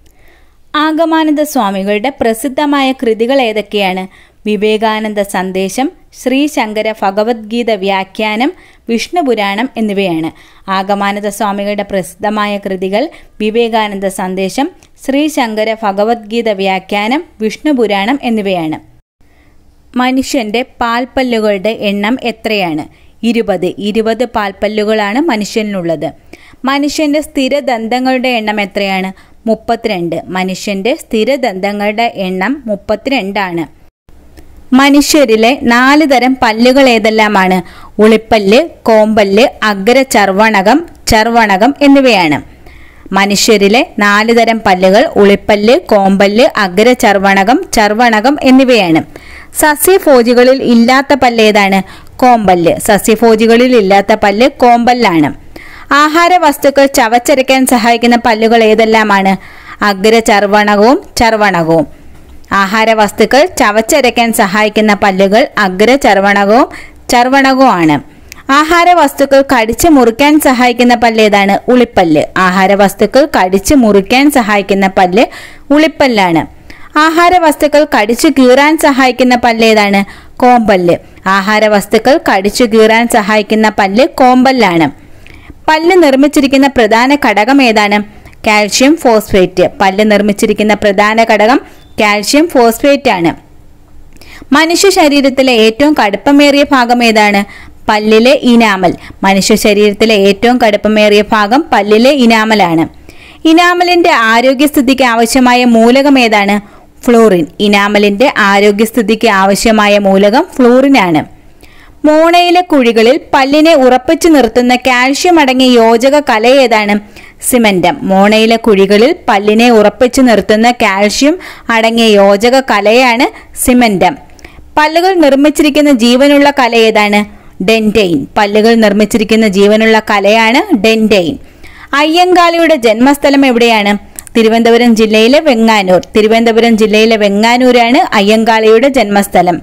ആഗമാനന്ദ സ്വാമികളുടെ പ്രസിദ്ധമായ കൃതികൾ ഏതൊക്കെയാണ് വിവേകാനന്ദ സന്ദേശം ശ്രീശങ്കര ഭഗവത്ഗീത വ്യാഖ്യാനം വിഷ്ണുപുരാണം എന്നിവയാണ് ആഗമാനന്ദ സ്വാമികളുടെ പ്രസിദ്ധമായ കൃതികൾ വിവേകാനന്ദ സന്ദേശം ശ്രീശങ്കര ഭഗവത്ഗീത വ്യാഖ്യാനം വിഷ്ണുപുരാണം എന്നിവയാണ് മനുഷ്യന്റെ പാൽപ്പല്ലുകളുടെ എണ്ണം എത്രയാണ് ഇരുപത് ഇരുപത് പാൽപ്പല്ലുകളാണ് മനുഷ്യനുള്ളത് മനുഷ്യന്റെ സ്ഥിരദന്തങ്ങളുടെ എണ്ണം എത്രയാണ് മുപ്പത്തിരണ്ട് മനുഷ്യന്റെ സ്ഥിരദന്തങ്ങളുടെ എണ്ണം മുപ്പത്തിരണ്ടാണ് മനുഷ്യരിലെ നാല് തരം പല്ലുകൾ ഏതെല്ലാമാണ് ഉളിപ്പല്ല് കോമ്പല്ല് അഗ്ര ചർവണകം ചർവണകം എന്നിവയാണ് മനുഷ്യരിലെ നാല് തരം പല്ലുകൾ ഉളിപ്പല്ല് കോമ്പല്ല് അഗ്ര ചർവണകം ചർവണകം എന്നിവയാണ് സസ്യഭോജികളിൽ ഇല്ലാത്ത പല്ല് ഏതാണ് കോമ്പല്ല് സസ്യഭോജികളിൽ ഇല്ലാത്ത പല്ല് കോമ്പല്ലാണ് ആഹാര വസ്തുക്കൾ ചവച്ചരയ്ക്കാൻ സഹായിക്കുന്ന പല്ലുകൾ ഏതെല്ലാമാണ് അഗ്ര ചർവണകവും ചർവണകവും ആഹാര വസ്തുക്കൾ ചവച്ചരയ്ക്കാൻ സഹായിക്കുന്ന പല്ലുകൾ അഗ്ര ചർവണകവും ചർവണകവുമാണ് ആഹാര വസ്തുക്കൾ കടിച്ചു മുറിക്കാൻ സഹായിക്കുന്ന പല്ല് ഏതാണ് ഉളിപ്പല്ല് ആഹാര വസ്തുക്കൾ കടിച്ചു മുറിക്കാൻ സഹായിക്കുന്ന പല്ല് ഉളിപ്പല്ലാണ് ആഹാര വസ്തുക്കൾ കടിച്ചു കീറാൻ സഹായിക്കുന്ന പല്ല് ഏതാണ് കോമ്പല്ല് ആഹാര വസ്തുക്കൾ കടിച്ചു കീറാൻ സഹായിക്കുന്ന പല്ല് കോമ്പല്ലാണ് പല്ല് നിർമ്മിച്ചിരിക്കുന്ന പ്രധാന ഘടകം ഏതാണ് കാൽഷ്യം ഫോസ്ഫേറ്റ് പല്ല് നിർമ്മിച്ചിരിക്കുന്ന പ്രധാന ഘടകം കാൽഷ്യം ഫോസ്ഫേറ്റ് ആണ് മനുഷ്യ ശരീരത്തിലെ ഏറ്റവും കടുപ്പമേറിയ ഭാഗം ഏതാണ് പല്ലിലെ ഇനാമൽ മനുഷ്യ ശരീരത്തിലെ ഏറ്റവും കടുപ്പമേറിയ ഭാഗം പല്ലിലെ ഇനാമലാണ് ഇനാമലിന്റെ ആരോഗ്യസ്ഥിതിക്ക് ആവശ്യമായ മൂലകം ഏതാണ് ഫ്ലൂറിൻ ഇനാമലിന്റെ ആരോഗ്യസ്ഥിതിക്ക് ആവശ്യമായ മൂലകം ഫ്ലൂറിനാണ് മോണയിലെ കുഴികളിൽ പല്ലിനെ ഉറപ്പിച്ചു നിർത്തുന്ന കാൽഷ്യം അടങ്ങിയ യോജക കല ഏതാണ് സിമന്റം മോണയിലെ കുഴികളിൽ പല്ലിനെ ഉറപ്പിച്ചു നിർത്തുന്ന കാൽഷ്യം അടങ്ങിയ യോജക കലയാണ് സിമന്റം പല്ലുകൾ നിർമ്മിച്ചിരിക്കുന്ന ജീവനുള്ള കല ഏതാണ് ഡെന്റെയിൻ പല്ലുകൾ നിർമ്മിച്ചിരിക്കുന്ന ജീവനുള്ള കലയാണ് ഡെന്റെയിൻ അയ്യങ്കാളിയുടെ ജന്മസ്ഥലം എവിടെയാണ് തിരുവനന്തപുരം ജില്ലയിലെ വെങ്ങാനൂർ തിരുവനന്തപുരം ജില്ലയിലെ വെങ്ങാനൂരാണ് അയ്യങ്കാളിയുടെ ജന്മസ്ഥലം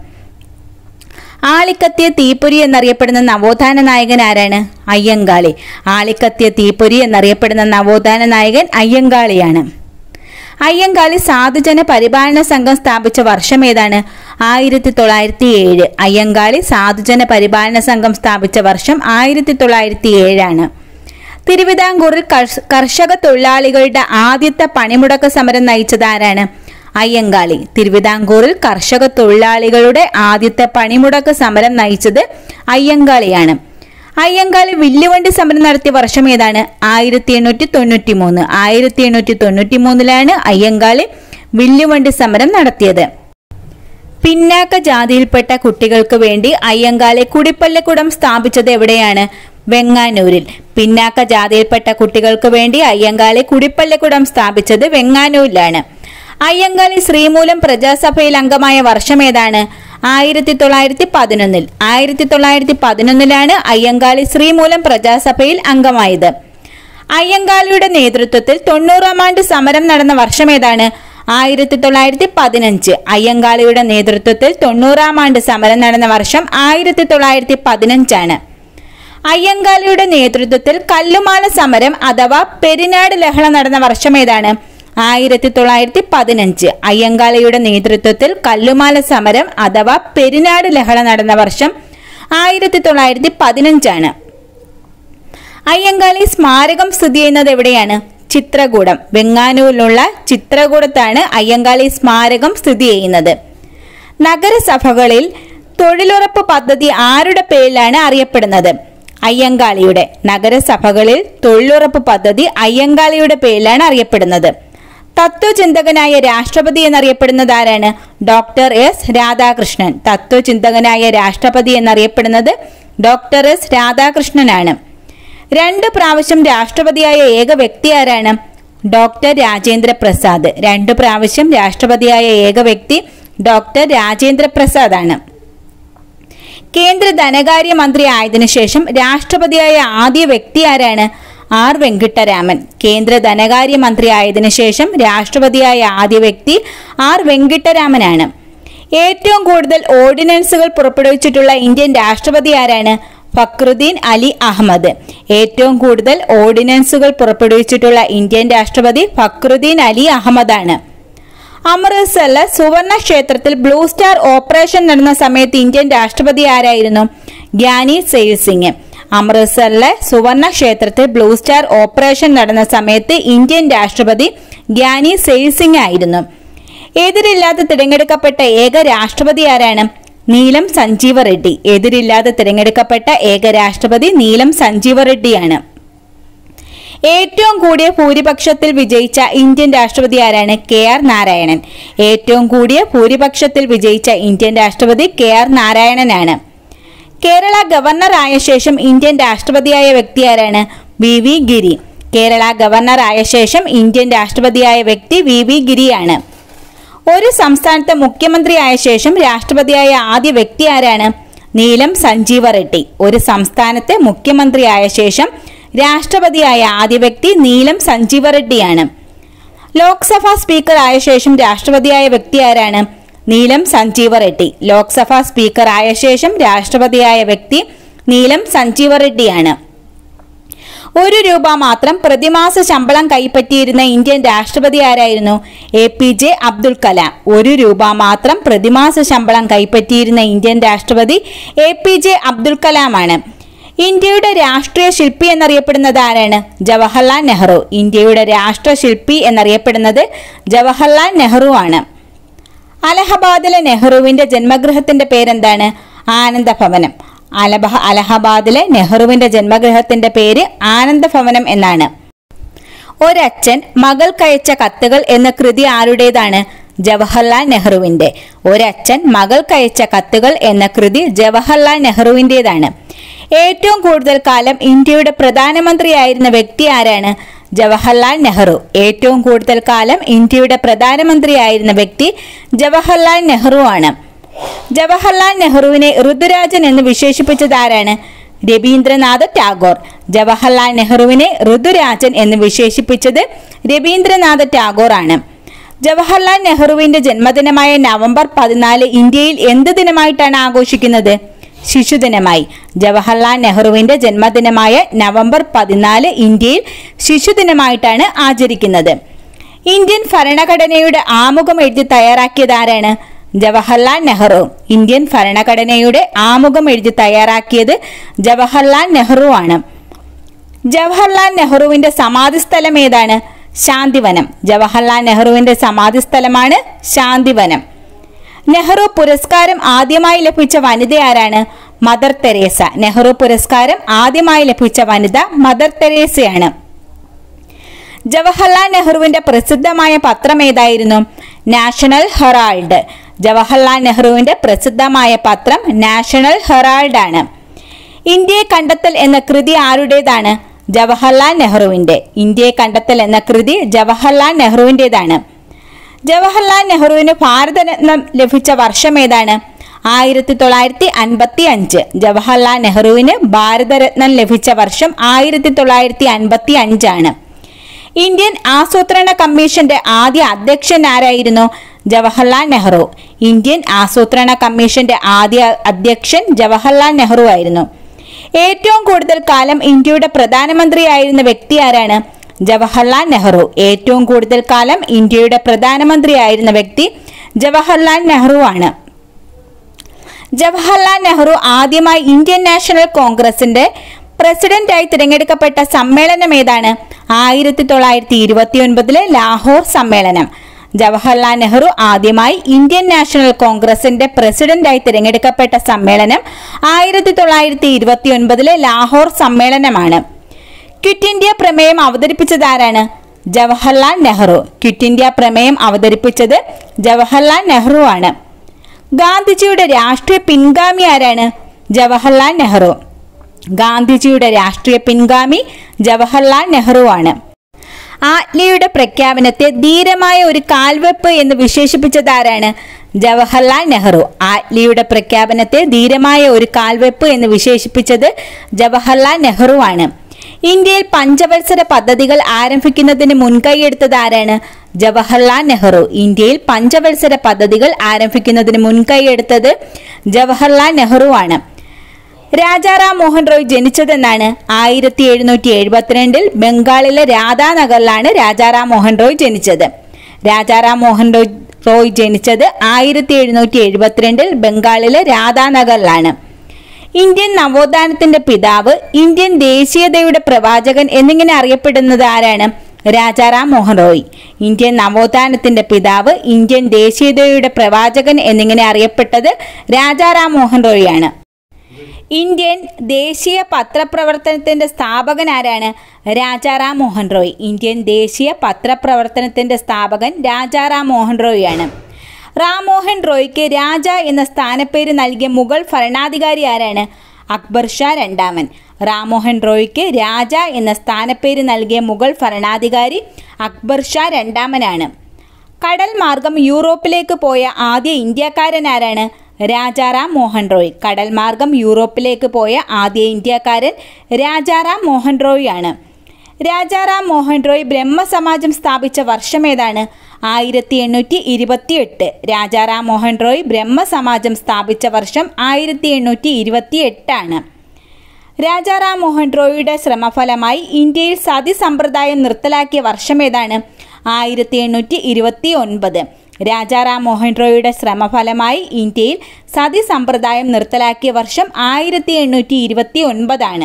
ആളിക്കത്തിയ തീപ്പൊരി എന്നറിയപ്പെടുന്ന നവോത്ഥാന നായകൻ ആരാണ് അയ്യങ്കാളി ആളിക്കത്തിയ തീപ്പൊരി എന്നറിയപ്പെടുന്ന നവോത്ഥാന നായകൻ അയ്യങ്കാളിയാണ് അയ്യങ്കാളി സാധുജന പരിപാലന സംഘം സ്ഥാപിച്ച വർഷം ഏതാണ് ആയിരത്തി തൊള്ളായിരത്തി ഏഴ് അയ്യങ്കാളി സാധുജന പരിപാലന സംഘം സ്ഥാപിച്ച വർഷം ആയിരത്തി തൊള്ളായിരത്തി ഏഴാണ് തിരുവിതാംകൂറിൽ കർഷ- കർഷക തൊഴിലാളികളുടെ ആദ്യത്തെ പണിമുടക്ക് സമരം നയിച്ചത് ആരാണ് അയ്യങ്കാളി തിരുവിതാംകൂറിൽ കർഷക തൊഴിലാളികളുടെ ആദ്യത്തെ പണിമുടക്ക് സമരം നയിച്ചത് അയ്യങ്കാളിയാണ് അയ്യങ്കാളി വില്ലുവണ്ടി സമരം നടത്തിയ വർഷം ഏതാണ് ആയിരത്തി എണ്ണൂറ്റി തൊണ്ണൂറ്റി മൂന്ന് ആയിരത്തി എണ്ണൂറ്റി തൊണ്ണൂറ്റി മൂന്നിലാണ് അയ്യങ്കാളി വില്ലുവണ്ടി സമരം നടത്തിയത് പിന്നാക്ക ജാതിയിൽപ്പെട്ട കുട്ടികൾക്ക് വേണ്ടി അയ്യങ്കാളി കുടിപ്പല്ലക്കുടം സ്ഥാപിച്ചത് എവിടെയാണ് വെങ്ങാനൂരിൽ പിന്നാക്ക ജാതിയിൽപ്പെട്ട കുട്ടികൾക്ക് വേണ്ടി അയ്യങ്കാളി കുടിപ്പല്ലക്കുടം സ്ഥാപിച്ചത് വെങ്ങാനൂരിലാണ് അയ്യങ്കാളി ശ്രീമൂലം പ്രജാസഭയിൽ അംഗമായ വർഷം ഏതാണ് ആയിരത്തി തൊള്ളായിരത്തി പതിനൊന്നിൽ ആയിരത്തി തൊള്ളായിരത്തി പതിനൊന്നിലാണ് അയ്യങ്കാളി ശ്രീമൂലം പ്രജാസഭയിൽ അംഗമായത് അയ്യങ്കാളിയുടെ നേതൃത്വത്തിൽ തൊണ്ണൂറാം ആണ്ട് സമരം നടന്ന വർഷം ഏതാണ് ആയിരത്തി തൊള്ളായിരത്തി പതിനഞ്ച് അയ്യങ്കാളിയുടെ നേതൃത്വത്തിൽ തൊണ്ണൂറാം ആണ്ട് സമരം നടന്ന വർഷം ആയിരത്തി തൊള്ളായിരത്തി പതിനഞ്ചാണ് അയ്യങ്കാളിയുടെ നേതൃത്വത്തിൽ കല്ലുമാല സമരം അഥവാ പെരിനാട് ലഹള നടന്ന വർഷം ഏതാണ് ആയിരത്തി തൊള്ളായിരത്തി പതിനഞ്ച് അയ്യങ്കാളിയുടെ നേതൃത്വത്തിൽ കല്ലുമാല സമരം അഥവാ പെരിനാട് ലഹള നടന്ന വർഷം ആയിരത്തി തൊള്ളായിരത്തി പതിനഞ്ചാണ് അയ്യങ്കാളി സ്മാരകം സ്ഥിതി ചെയ്യുന്നത് എവിടെയാണ് ചിത്രകൂടം വെങ്ങാനൂരിലുള്ള ചിത്രകൂടത്താണ് അയ്യങ്കാളി സ്മാരകം സ്ഥിതി ചെയ്യുന്നത് നഗരസഭകളിൽ തൊഴിലുറപ്പ് പദ്ധതി ആരുടെ പേരിലാണ് അറിയപ്പെടുന്നത് അയ്യങ്കാളിയുടെ നഗരസഭകളിൽ തൊഴിലുറപ്പ് പദ്ധതി അയ്യങ്കാളിയുടെ പേരിലാണ് അറിയപ്പെടുന്നത് തത്വചിന്തകനായ രാഷ്ട്രപതി എന്നറിയപ്പെടുന്നത് ആരാണ് ഡോക്ടർ എസ് രാധാകൃഷ്ണൻ തത്വചിന്തകനായ രാഷ്ട്രപതി എന്നറിയപ്പെടുന്നത് ഡോക്ടർ എസ് രാധാകൃഷ്ണനാണ് രണ്ട് പ്രാവശ്യം രാഷ്ട്രപതിയായ ഏക വ്യക്തി ആരാണ് ഡോക്ടർ രാജേന്ദ്ര പ്രസാദ് രണ്ട് പ്രാവശ്യം രാഷ്ട്രപതിയായ ഏക വ്യക്തി ഡോക്ടർ രാജേന്ദ്ര പ്രസാദ് ആണ് കേന്ദ്ര ധനകാര്യ മന്ത്രി ആയതിനു ശേഷം രാഷ്ട്രപതിയായ ആദ്യ വ്യക്തി ആരാണ് ആർ വെങ്കിട്ടരാമൻ കേന്ദ്ര ധനകാര്യ മന്ത്രി ആയതിനു ശേഷം രാഷ്ട്രപതിയായ ആദ്യ വ്യക്തി ആർ വെങ്കിട്ടരാമനാണ് ഏറ്റവും കൂടുതൽ ഓർഡിനൻസുകൾ പുറപ്പെടുവിച്ചിട്ടുള്ള ഇന്ത്യൻ രാഷ്ട്രപതി ആരാണ് ഫക്രുദ്ദീൻ അലി അഹമ്മദ് ഏറ്റവും കൂടുതൽ ഓർഡിനൻസുകൾ പുറപ്പെടുവിച്ചിട്ടുള്ള ഇന്ത്യൻ രാഷ്ട്രപതി ഫക്രുദ്ദീൻ അലി അഹമ്മദാണ് അമൃത്സറിലെ സുവർണ ക്ഷേത്രത്തിൽ ബ്ലൂ സ്റ്റാർ ഓപ്പറേഷൻ നടന്ന സമയത്ത് ഇന്ത്യൻ രാഷ്ട്രപതി ആരായിരുന്നു ഗ്യാനി സെയിൽ സിംഗ് അമൃത്സറിലെ സുവർണ ക്ഷേത്രത്തിൽ ബ്ലൂ സ്റ്റാർ ഓപ്പറേഷൻ നടന്ന സമയത്ത് ഇന്ത്യൻ രാഷ്ട്രപതി ഗ്യാനി സെയിൽ സിംഗ് ആയിരുന്നു എതിരില്ലാതെ തിരഞ്ഞെടുക്കപ്പെട്ട ഏക രാഷ്ട്രപതി ആരാണ് നീലം സഞ്ജീവ റെഡ്ഡി എതിരില്ലാതെ തിരഞ്ഞെടുക്കപ്പെട്ട ഏക രാഷ്ട്രപതി നീലം സഞ്ജീവ റെഡ്ഡിയാണ് ഏറ്റവും കൂടിയ ഭൂരിപക്ഷത്തിൽ വിജയിച്ച ഇന്ത്യൻ രാഷ്ട്രപതി ആരാണ് കെ ആർ നാരായണൻ ഏറ്റവും കൂടിയ ഭൂരിപക്ഷത്തിൽ വിജയിച്ച ഇന്ത്യൻ രാഷ്ട്രപതി കെ ആർ നാരായണനാണ് കേരള ഗവർണർ ആയ ശേഷം ഇന്ത്യൻ രാഷ്ട്രപതിയായ വ്യക്തി ആരാണ് V V Giri Kerala governor ആയ ശേഷം ഇന്ത്യൻ രാഷ്ട്രപതിയായ വ്യക്തി വി വി ഗിരിയാണ് ഒരു സംസ്ഥാനത്തെ മുഖ്യമന്ത്രി ആയ ശേഷം രാഷ്ട്രപതിയായ ആദ്യ വ്യക്തി ആരാണ് നീലം സഞ്ജീവ റെഡ്ഡി ഒരു സംസ്ഥാനത്തെ മുഖ്യമന്ത്രി ആയ ശേഷം രാഷ്ട്രപതിയായ ആദ്യ വ്യക്തി നീലം സഞ്ജീവ റെഡ്ഡിയാണ് ലോക്സഭാ സ്പീക്കർ ആയ ശേഷം രാഷ്ട്രപതിയായ വ്യക്തി ആരാണ് നീലം സഞ്ജീവ റെഡ്ഡി ലോക്സഭാ സ്പീക്കർ ആയ ശേഷം രാഷ്ട്രപതിയായ വ്യക്തി നീലം സഞ്ജീവ റെഡ്ഡിയാണ് ഒരു രൂപ മാത്രം പ്രതിമാസ ശമ്പളം കൈപ്പറ്റിയിരുന്ന ഇന്ത്യൻ രാഷ്ട്രപതി ആരായിരുന്നു A P J Abdul Kalam ഒരു രൂപ മാത്രം പ്രതിമാസ ശമ്പളം കൈപ്പറ്റിയിരുന്ന ഇന്ത്യൻ രാഷ്ട്രപതി എ പി ജെ അബ്ദുൽ കലാമാണ് ഇന്ത്യയുടെ രാഷ്ട്രീയ ശില്പി എന്നറിയപ്പെടുന്നത് ആരാണ് ജവഹർലാൽ നെഹ്റു ഇന്ത്യയുടെ രാഷ്ട്രശില്പി എന്നറിയപ്പെടുന്നത് ജവഹർലാൽ നെഹ്റു ആണ് അലഹബാദിലെ നെഹ്റുവിന്റെ ജന്മഗൃഹത്തിന്റെ പേരെന്താണ് ആനന്ദഭവനം അലബഹ അലഹബാദിലെ നെഹ്റുവിന്റെ ജന്മഗൃഹത്തിന്റെ പേര് ആനന്ദഭവനം എന്നാണ് ഒരച്ഛൻ മകൾക്കയച്ച കത്തുകൾ എന്ന കൃതി ആരുടേതാണ് ജവഹർലാൽ നെഹ്റുവിന്റെ ഒരച്ഛൻ മകൾക്കയച്ച കത്തുകൾ എന്ന കൃതി ജവഹർലാൽ നെഹ്റുവിൻ്റെതാണ് ഏറ്റവും കൂടുതൽ കാലം ഇന്ത്യയുടെ പ്രധാനമന്ത്രിയായിരുന്ന വ്യക്തി ആരാണ് ജവഹർലാൽ നെഹ്റു ഏറ്റവും കൂടുതൽ കാലം ഇന്ത്യയുടെ പ്രധാനമന്ത്രിയായിരുന്ന വ്യക്തി ജവഹർലാൽ നെഹ്റു ആണ് ജവഹർലാൽ നെഹ്റുവിനെ ഋതുരാജൻ എന്ന് വിശേഷിപ്പിച്ചത് ആരാണ് രവീന്ദ്രനാഥ് ടാഗോർ ജവഹർലാൽ നെഹ്റുവിനെ ഋതുരാജൻ എന്ന് വിശേഷിപ്പിച്ചത് രവീന്ദ്രനാഥ് ടാഗോർ ആണ് ജവഹർലാൽ നെഹ്റുവിന്റെ ജന്മദിനമായ നവംബർ പതിനാല് ഇന്ത്യയിൽ എന്ത് ദിനമായിട്ടാണ് ആഘോഷിക്കുന്നത് ശിശുദിനമായി ജവഹർലാൽ നെഹ്റുവിന്റെ ജന്മദിനമായ നവംബർ പതിനാല് ഇന്ത്യയിൽ ശിശുദിനമായിട്ടാണ് ആചരിക്കുന്നത് ഇന്ത്യൻ ഭരണഘടനയുടെ ആമുഖം എഴുതി തയ്യാറാക്കിയത് ആരാണ് ജവഹർലാൽ നെഹ്റു ഇന്ത്യൻ ഭരണഘടനയുടെ ആമുഖം എഴുതി തയ്യാറാക്കിയത് ജവഹർലാൽ നെഹ്റു ആണ് ജവഹർലാൽ നെഹ്റുവിന്റെ സമാധി സ്ഥലം ഏതാണ് ശാന്തിവനം ജവഹർലാൽ നെഹ്റുവിന്റെ സമാധി സ്ഥലമാണ് ശാന്തിവനം നെഹ്റു പുരസ്കാരം ആദ്യമായി ലഭിച്ച വനിത ആരാണ് മദർ തെരേസ നെഹ്റു പുരസ്കാരം ആദ്യമായി ലഭിച്ച വനിത മദർ തെരേസയാണ് ജവഹർലാൽ നെഹ്റുവിന്റെ പ്രസിദ്ധമായ പത്രം ഏതായിരുന്നു നാഷണൽ ഹെറാൾഡ് ജവഹർലാൽ നെഹ്റുവിന്റെ പ്രസിദ്ധമായ പത്രം നാഷണൽ ഹെറാൾഡ് ആണ് ഇന്ത്യയെ കണ്ടെത്തൽ എന്ന കൃതി ആരുടേതാണ് ജവഹർലാൽ നെഹ്റുവിന്റെ ഇന്ത്യയെ കണ്ടെത്തൽ എന്ന കൃതി ജവഹർലാൽ നെഹ്റുവിൻ്റെതാണ് ജവഹർലാൽ നെഹ്റുവിന് ഭാരതരത്നം ലഭിച്ച വർഷം ഏതാണ് ആയിരത്തി തൊള്ളായിരത്തി അൻപത്തി അഞ്ച് ജവഹർലാൽ നെഹ്റുവിന് ഭാരതരത്നം ലഭിച്ച വർഷം ആയിരത്തി തൊള്ളായിരത്തി അൻപത്തി അഞ്ചാണ് ഇന്ത്യൻ ആസൂത്രണ കമ്മീഷന്റെ ആദ്യ അധ്യക്ഷൻ ആരായിരുന്നു ജവഹർലാൽ നെഹ്റു ഇന്ത്യൻ ആസൂത്രണ കമ്മീഷന്റെ ആദ്യ അധ്യക്ഷൻ ജവഹർലാൽ നെഹ്റു ആയിരുന്നു ഏറ്റവും കൂടുതൽ കാലം ഇന്ത്യയുടെ പ്രധാനമന്ത്രിയായിരുന്ന വ്യക്തി ആരാണ് ജവഹർലാൽ നെഹ്റു ഏറ്റവും കൂടുതൽ കാലം ഇന്ത്യയുടെ പ്രധാനമന്ത്രിയായിരുന്ന വ്യക്തി ജവഹർലാൽ നെഹ്റു ആണ് ജവഹർലാൽ നെഹ്റു ആദ്യമായി ഇന്ത്യൻ നാഷണൽ കോൺഗ്രസിന്റെ പ്രസിഡന്റായി തിരഞ്ഞെടുക്കപ്പെട്ട സമ്മേളനം ഏതാണ് ആയിരത്തി തൊള്ളായിരത്തി ഇരുപത്തി ഒൻപതിലെ ലാഹോർ സമ്മേളനം ജവഹർലാൽ നെഹ്റു ആദ്യമായി ഇന്ത്യൻ നാഷണൽ കോൺഗ്രസിന്റെ പ്രസിഡന്റായി തിരഞ്ഞെടുക്കപ്പെട്ട സമ്മേളനം ആയിരത്തി തൊള്ളായിരത്തി ഇരുപത്തി ഒൻപതിലെ ലാഹോർ സമ്മേളനമാണ് ക്വിറ്റ് ഇന്ത്യ പ്രമേയം അവതരിപ്പിച്ചതാരാണ് ജവഹർലാൽ നെഹ്റു ക്വിറ്റ് ഇന്ത്യ പ്രമേയം അവതരിപ്പിച്ചത് ജവഹർലാൽ നെഹ്റു ആണ് ഗാന്ധിജിയുടെ രാഷ്ട്രീയ പിൻഗാമി ആരാണ് ജവഹർലാൽ നെഹ്റു ഗാന്ധിജിയുടെ രാഷ്ട്രീയ പിൻഗാമി ജവഹർലാൽ നെഹ്റു ആണ് ആറ്റ്ലിയുടെ പ്രഖ്യാപനത്തെ ധീരമായ ഒരു കാൽവെപ്പ് എന്ന് വിശേഷിപ്പിച്ചതാരാണ് ജവഹർലാൽ നെഹ്റു ആറ്റ്ലിയുടെ പ്രഖ്യാപനത്തെ ധീരമായ ഒരു കാൽവെപ്പ് എന്ന് വിശേഷിപ്പിച്ചത് ജവഹർലാൽ നെഹ്റു ആണ് ഇന്ത്യയിൽ പഞ്ചവത്സര പദ്ധതികൾ ആരംഭിക്കുന്നതിന് മുൻകൈയെടുത്തത് ആരാണ് ജവഹർലാൽ നെഹ്റു ഇന്ത്യയിൽ പഞ്ചവത്സര പദ്ധതികൾ ആരംഭിക്കുന്നതിന് മുൻകൈയെടുത്തത് ജവഹർലാൽ നെഹ്റു ആണ് രാജാറാം മോഹൻ റോയ് ജനിച്ചതെന്നാണ് ആയിരത്തി എഴുന്നൂറ്റി എഴുപത്തിരണ്ടിൽ ബംഗാളിലെ രാധാനഗറിലാണ് രാജാറാം മോഹൻ റോയ് ജനിച്ചത് രാജാറാം മോഹൻ റോയ് റോയ് ജനിച്ചത് ആയിരത്തി എഴുന്നൂറ്റി എഴുപത്തിരണ്ടിൽ ബംഗാളിലെ രാധാനഗറിലാണ് ഇന്ത്യൻ നവോത്ഥാനത്തിന്റെ പിതാവ് ഇന്ത്യൻ ദേശീയതയുടെ പ്രവാചകൻ എന്നിങ്ങനെ അറിയപ്പെടുന്നത് ആരാണ് രാജാറാം മോഹൻ റോയ് ഇന്ത്യൻ നവോത്ഥാനത്തിന്റെ പിതാവ് ഇന്ത്യൻ ദേശീയതയുടെ പ്രവാചകൻ എന്നിങ്ങനെ അറിയപ്പെട്ടത് രാജാറാം മോഹൻ റോയ് ആണ് ഇന്ത്യൻ ദേശീയ പത്രപ്രവർത്തനത്തിന്റെ സ്ഥാപകൻ ആരാണ് രാജാറാം മോഹൻ റോയ് ഇന്ത്യൻ ദേശീയ പത്രപ്രവർത്തനത്തിന്റെ സ്ഥാപകൻ രാജാറാം മോഹൻ റോയ് ആണ് റാംമോഹൻ റോയ്ക്ക് രാജ എന്ന സ്ഥാനപ്പേര് നൽകിയ മുഗൾ ഭരണാധികാരി ആരാണ് അക്ബർ ഷാ രണ്ടാമൻ റാംമോഹൻ റോയ്ക്ക് രാജ എന്ന സ്ഥാനപ്പേര് നൽകിയ മുഗൾ ഭരണാധികാരി അക്ബർ ഷാ രണ്ടാമനാണ് കടൽ മാർഗം യൂറോപ്പിലേക്ക് പോയ ആദ്യ ഇന്ത്യക്കാരൻ ആരാണ് രാജാറാം മോഹൻ റോയ് കടൽ മാർഗം യൂറോപ്പിലേക്ക് പോയ ആദ്യ ഇന്ത്യക്കാരൻ രാജാറാം മോഹൻ റോയ് ആണ് രാജാറാം മോഹൻ റോയ് ബ്രഹ്മസമാജം സ്ഥാപിച്ച വർഷം ഏതാണ് ആയിരത്തി എണ്ണൂറ്റി ഇരുപത്തി എട്ട് രാജാറാം മോഹൻ റോയ് ബ്രഹ്മസമാജം സ്ഥാപിച്ച വർഷം ആയിരത്തി എണ്ണൂറ്റി ഇരുപത്തി എട്ടാണ് രാജാറാം മോഹൻ റോയിയുടെ ശ്രമഫലമായി ഇന്ത്യയിൽ സതി സമ്പ്രദായം നിർത്തലാക്കിയ വർഷം ഏതാണ് ആയിരത്തി എണ്ണൂറ്റി ഇരുപത്തി ഒൻപത് രാജാറാം മോഹൻ റോയിയുടെ ശ്രമഫലമായി ഇന്ത്യയിൽ സതി സമ്പ്രദായം നിർത്തലാക്കിയ വർഷം ആയിരത്തി എണ്ണൂറ്റി ഇരുപത്തി ഒൻപതാണ്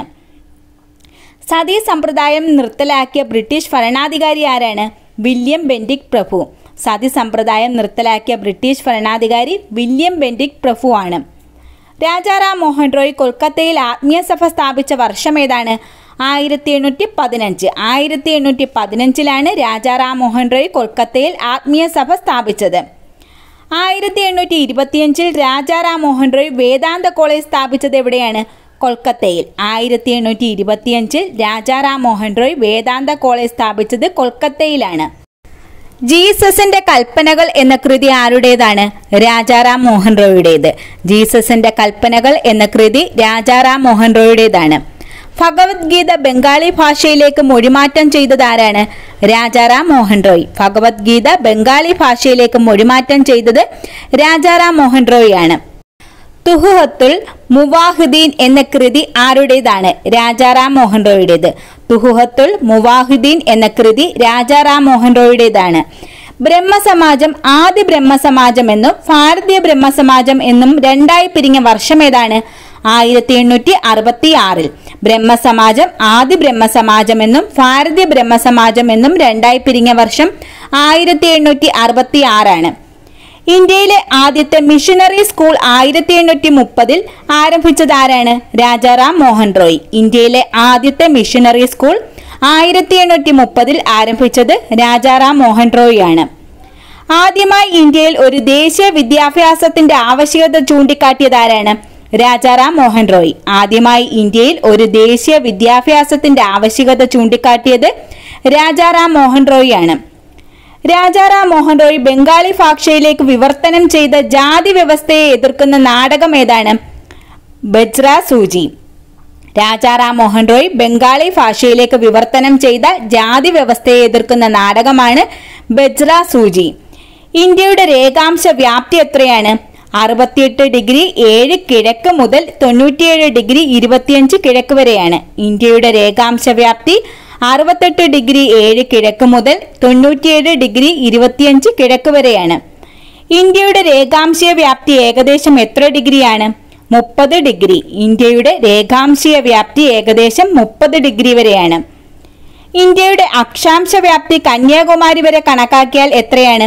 സതി സമ്പ്രദായം നിർത്തലാക്കിയ ബ്രിട്ടീഷ് ഭരണാധികാരി ആരാണ് വില്യം ബെൻഡിക് പ്രഭു സതി സമ്പ്രദായം നിർത്തലാക്കിയ ബ്രിട്ടീഷ് ഭരണാധികാരി വില്യം ബെൻഡിക് പ്രഭു ആണ് രാജാറാം മോഹൻ റോയ് കൊൽക്കത്തയിൽ ആത്മീയസഭ സ്ഥാപിച്ച വർഷം ഏതാണ് ആയിരത്തി എണ്ണൂറ്റി പതിനഞ്ച് ആയിരത്തി എണ്ണൂറ്റി പതിനഞ്ചിലാണ് രാജാറാം മോഹൻ റോയ് കൊൽക്കത്തയിൽ ആത്മീയസഭ സ്ഥാപിച്ചത് ആയിരത്തി എണ്ണൂറ്റി ഇരുപത്തിയഞ്ചിൽ രാജാറാം മോഹൻ റോയ് വേദാന്ത കോളേജ് സ്ഥാപിച്ചത് എവിടെയാണ് കൊൽക്കത്തയിൽ ആയിരത്തി എണ്ണൂറ്റി ഇരുപത്തിയഞ്ചിൽ രാജാറാം മോഹൻ റോയ് വേദാന്ത കോളേജ് സ്ഥാപിച്ചത് കൊൽക്കത്തയിലാണ് ജീസസിന്റെ കൽപ്പനകൾ എന്ന കൃതി ആരുടേതാണ് രാജാറാം മോഹൻ റോയുടേത് ജീസസിന്റെ കൽപ്പനകൾ എന്ന കൃതി രാജാറാം മോഹൻ റോയുടേതാണ് ഭഗവത്ഗീത ബംഗാളി ഭാഷയിലേക്ക് മൊഴിമാറ്റം ചെയ്തത് ആരാണ് രാജാറാം മോഹൻ റോയ് ഭഗവത്ഗീത ബംഗാളി ഭാഷയിലേക്ക് മൊഴിമാറ്റം ചെയ്തത് രാജാറാം മോഹൻ റോയ് ആണ് തുഹുഹത്തുൽ മുവാഹിദീൻ എന്ന കൃതി ആരുടേതാണ് രാജാറാം മോഹൻ റോയുടേത് തുഹുഹത്തുൽ മുവാഹിദീൻ എന്ന കൃതി രാജാറാം മോഹൻ റോയുടേതാണ് ബ്രഹ്മസമാജം ആദ്യ ബ്രഹ്മസമാജം എന്നും ഭാരതീയ ബ്രഹ്മസമാജം എന്നും രണ്ടായി പിരിഞ്ഞ വർഷം ഏതാണ് ആയിരത്തി എണ്ണൂറ്റി അറുപത്തി ആറിൽ ബ്രഹ്മസമാജം ആദ്യ ബ്രഹ്മസമാജം എന്നും ഭാരതീയ ബ്രഹ്മസമാജം എന്നും രണ്ടായി പിരിഞ്ഞ വർഷം ആയിരത്തി എണ്ണൂറ്റി അറുപത്തി ആറാണ് ഇന്ത്യയിലെ ആദ്യത്തെ മിഷനറി സ്കൂൾ ആയിരത്തി എണ്ണൂറ്റി മുപ്പതിൽ ആരംഭിച്ചത് ആരാണ് രാജാറാം മോഹൻ റോയ് ഇന്ത്യയിലെ ആദ്യത്തെ മിഷനറി സ്കൂൾ ആയിരത്തി എണ്ണൂറ്റി മുപ്പതിൽ ആരംഭിച്ചത് രാജാറാം മോഹൻ റോയ് ആണ് ആദ്യമായി ഇന്ത്യയിൽ ഒരു ദേശീയ വിദ്യാഭ്യാസത്തിന്റെ ആവശ്യകത ചൂണ്ടിക്കാട്ടിയത് ആരാണ് രാജാറാം മോഹൻ റോയ് ആദ്യമായി ഇന്ത്യയിൽ ഒരു ദേശീയ വിദ്യാഭ്യാസത്തിന്റെ ആവശ്യകത ചൂണ്ടിക്കാട്ടിയത് രാജാറാം മോഹൻ റോയ് ആണ് രാജാറാം മോഹൻ റോയ് ബംഗാളി ഭാഷയിലേക്ക് വിവർത്തനം ചെയ്ത ജാതി വ്യവസ്ഥയെ എതിർക്കുന്ന നാടകം ഏതാണ് ബജ്ര സൂചി രാജാറാം മോഹൻ റോയ് ബംഗാളി ഭാഷയിലേക്ക് വിവർത്തനം ചെയ്ത ജാതി വ്യവസ്ഥയെ എതിർക്കുന്ന നാടകമാണ് ബജ്ര സൂചി ഇന്ത്യയുടെ രേഖാംശ വ്യാപ്തി എത്രയാണ് അറുപത്തിയെട്ട് ഡിഗ്രി ഏഴ് കിഴക്ക് മുതൽ തൊണ്ണൂറ്റിയേഴ് ഡിഗ്രി ഇരുപത്തിയഞ്ച് കിഴക്ക് വരെയാണ് ഇന്ത്യയുടെ രേഖാംശ വ്യാപ്തി അറുപത്തെട്ട് ഡിഗ്രി ഏഴ് കിഴക്ക് മുതൽ തൊണ്ണൂറ്റിയേഴ് ഡിഗ്രി ഇരുപത്തിയഞ്ച് കിഴക്ക് വരെയാണ് ഇന്ത്യയുടെ രേഖാംശീയ വ്യാപ്തി ഏകദേശം എത്ര ഡിഗ്രിയാണ് മുപ്പത് ഡിഗ്രി ഇന്ത്യയുടെ രേഖാംശീയ വ്യാപ്തി ഏകദേശം മുപ്പത് ഡിഗ്രി വരെയാണ് ഇന്ത്യയുടെ അക്ഷാംശ വ്യാപ്തി കന്യാകുമാരി വരെ കണക്കാക്കിയാൽ എത്രയാണ്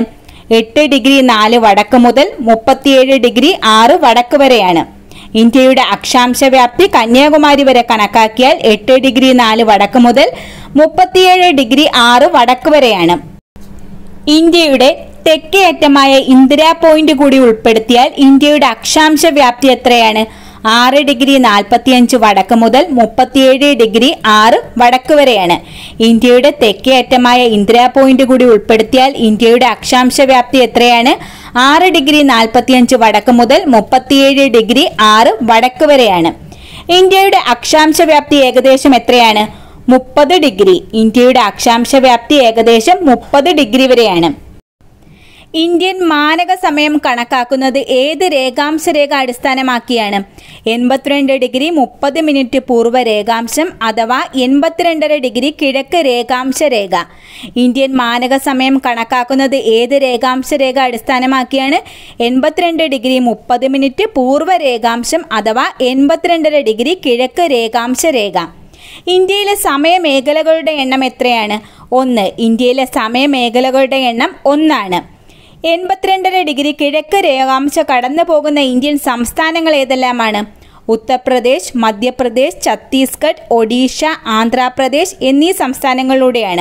എട്ട് ഡിഗ്രി നാല് വടക്ക് മുതൽ മുപ്പത്തിയേഴ് ഡിഗ്രി ആറ് വടക്ക് വരെയാണ് ഇന്ത്യയുടെ അക്ഷാംശ വ്യാപ്തി കന്യാകുമാരി വരെ കണക്കാക്കിയാൽ എട്ട് ഡിഗ്രി നാല് വടക്ക് മുതൽ മുപ്പത്തിയേഴ് ഡിഗ്രി ആറ് വടക്ക് വരെയാണ് ഇന്ത്യയുടെ തെക്കേ അറ്റമായ ഇന്ദിരാ പോയിന്റ് കൂടി ഉൾപ്പെടുത്തിയാൽ ഇന്ത്യയുടെ അക്ഷാംശ വ്യാപ്തി എത്രയാണ് ആറ് ഡിഗ്രി നാൽപ്പത്തിയഞ്ച് വടക്ക് മുതൽ മുപ്പത്തിയേഴ് ഡിഗ്രി ആറ് വടക്ക് വരെയാണ് ഇന്ത്യയുടെ തെക്കേ അറ്റമായ ഇന്ദിരാ പോയിന്റ് കൂടി ഉൾപ്പെടുത്തിയാൽ ഇന്ത്യയുടെ അക്ഷാംശ വ്യാപ്തി എത്രയാണ് ആറ് ഡിഗ്രി നാൽപ്പത്തിയഞ്ച് വടക്ക് മുതൽ മുപ്പത്തിയേഴ് ഡിഗ്രി ആറ് വടക്ക് വരെയാണ് ഇന്ത്യയുടെ അക്ഷാംശ വ്യാപ്തി ഏകദേശം എത്രയാണ് മുപ്പത് ഡിഗ്രി ഇന്ത്യയുടെ അക്ഷാംശ വ്യാപ്തി ഏകദേശം മുപ്പത് ഡിഗ്രി വരെയാണ് ഇന്ത്യൻ മാനക സമയം കണക്കാക്കുന്നത് ഏത് രേഖാംശ രേഖ അടിസ്ഥാനമാക്കിയാണ് എൺപത്തിരണ്ട് ഡിഗ്രി മുപ്പത് മിനിറ്റ് പൂർവ്വ രേഖാംശം അഥവാ എൺപത്തിരണ്ടര ഡിഗ്രി കിഴക്ക് രേഖാംശ രേഖ ഇന്ത്യൻ മാനക സമയം കണക്കാക്കുന്നത് ഏത് രേഖാംശ രേഖ അടിസ്ഥാനമാക്കിയാണ് എൺപത്തിരണ്ട് ഡിഗ്രി മുപ്പത് മിനിറ്റ് പൂർവ്വ രേഖാംശം അഥവാ എൺപത്തിരണ്ടര ഡിഗ്രി കിഴക്ക് രേഖാംശ രേഖ ഇന്ത്യയിലെ സമയമേഖലകളുടെ എണ്ണം എത്രയാണ് ഒന്ന് ഇന്ത്യയിലെ സമയമേഖലകളുടെ എണ്ണം ഒന്നാണ് എൺപത്തിരണ്ടര ഡിഗ്രി കിഴക്ക് രേഖാംശ കടന്നു പോകുന്ന ഇന്ത്യൻ സംസ്ഥാനങ്ങൾ ഏതെല്ലാമാണ് ഉത്തർപ്രദേശ് മധ്യപ്രദേശ് ഛത്തീസ്ഗഡ് ഒഡീഷ ആന്ധ്രാപ്രദേശ് എന്നീ സംസ്ഥാനങ്ങളിലൂടെയാണ്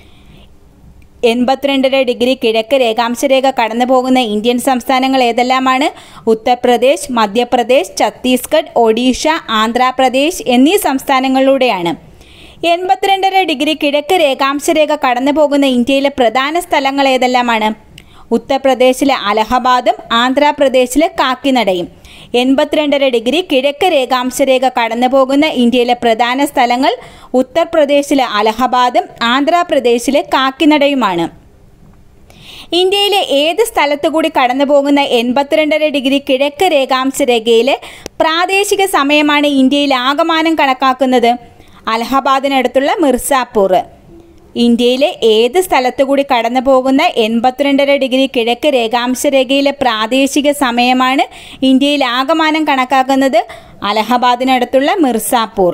എൺപത്തിരണ്ടര ഡിഗ്രി കിഴക്ക് രേഖാംശ രേഖ കടന്നു പോകുന്ന ഇന്ത്യൻ സംസ്ഥാനങ്ങൾ ഏതെല്ലാമാണ് ഉത്തർപ്രദേശ് മധ്യപ്രദേശ് ഛത്തീസ്ഗഡ് ഒഡീഷ ആന്ധ്രാപ്രദേശ് എന്നീ സംസ്ഥാനങ്ങളിലൂടെയാണ് എൺപത്തിരണ്ടര ഡിഗ്രി കിഴക്ക് രേഖാംശ രേഖ കടന്നു പോകുന്ന ഇന്ത്യയിലെ പ്രധാന സ്ഥലങ്ങൾ ഏതെല്ലാമാണ് ഉത്തർപ്രദേശിലെ അലഹബാദും ആന്ധ്രാപ്രദേശിലെ കാക്കിനടയും എൺപത്തിരണ്ടര ഡിഗ്രി കിഴക്ക് രേഖാംശ രേഖ കടന്നു പോകുന്ന ഇന്ത്യയിലെ പ്രധാന സ്ഥലങ്ങൾ ഉത്തർപ്രദേശിലെ അലഹബാദും ആന്ധ്രാപ്രദേശിലെ കാക്കിനടയുമാണ് ഇന്ത്യയിലെ ഏത് സ്ഥലത്തു കൂടി കടന്നു പോകുന്ന എൺപത്തിരണ്ടര ഡിഗ്രി കിഴക്ക് രേഖാംശ രേഖയിലെ പ്രാദേശിക സമയമാണ് ഇന്ത്യയിൽ ആകമാനം കണക്കാക്കുന്നത് അലഹബാദിനടുത്തുള്ള മിർസാപൂർ ഇന്ത്യയിലെ ഏത് സ്ഥലത്തു കൂടി കടന്നു പോകുന്ന എൺപത്തിരണ്ടര ഡിഗ്രി കിഴക്ക് രേഖാംശ രേഖയിലെ പ്രാദേശിക സമയമാണ് ഇന്ത്യയിൽ ആകമാനം കണക്കാക്കുന്നത് അലഹബാദിനടുത്തുള്ള മിർസാപൂർ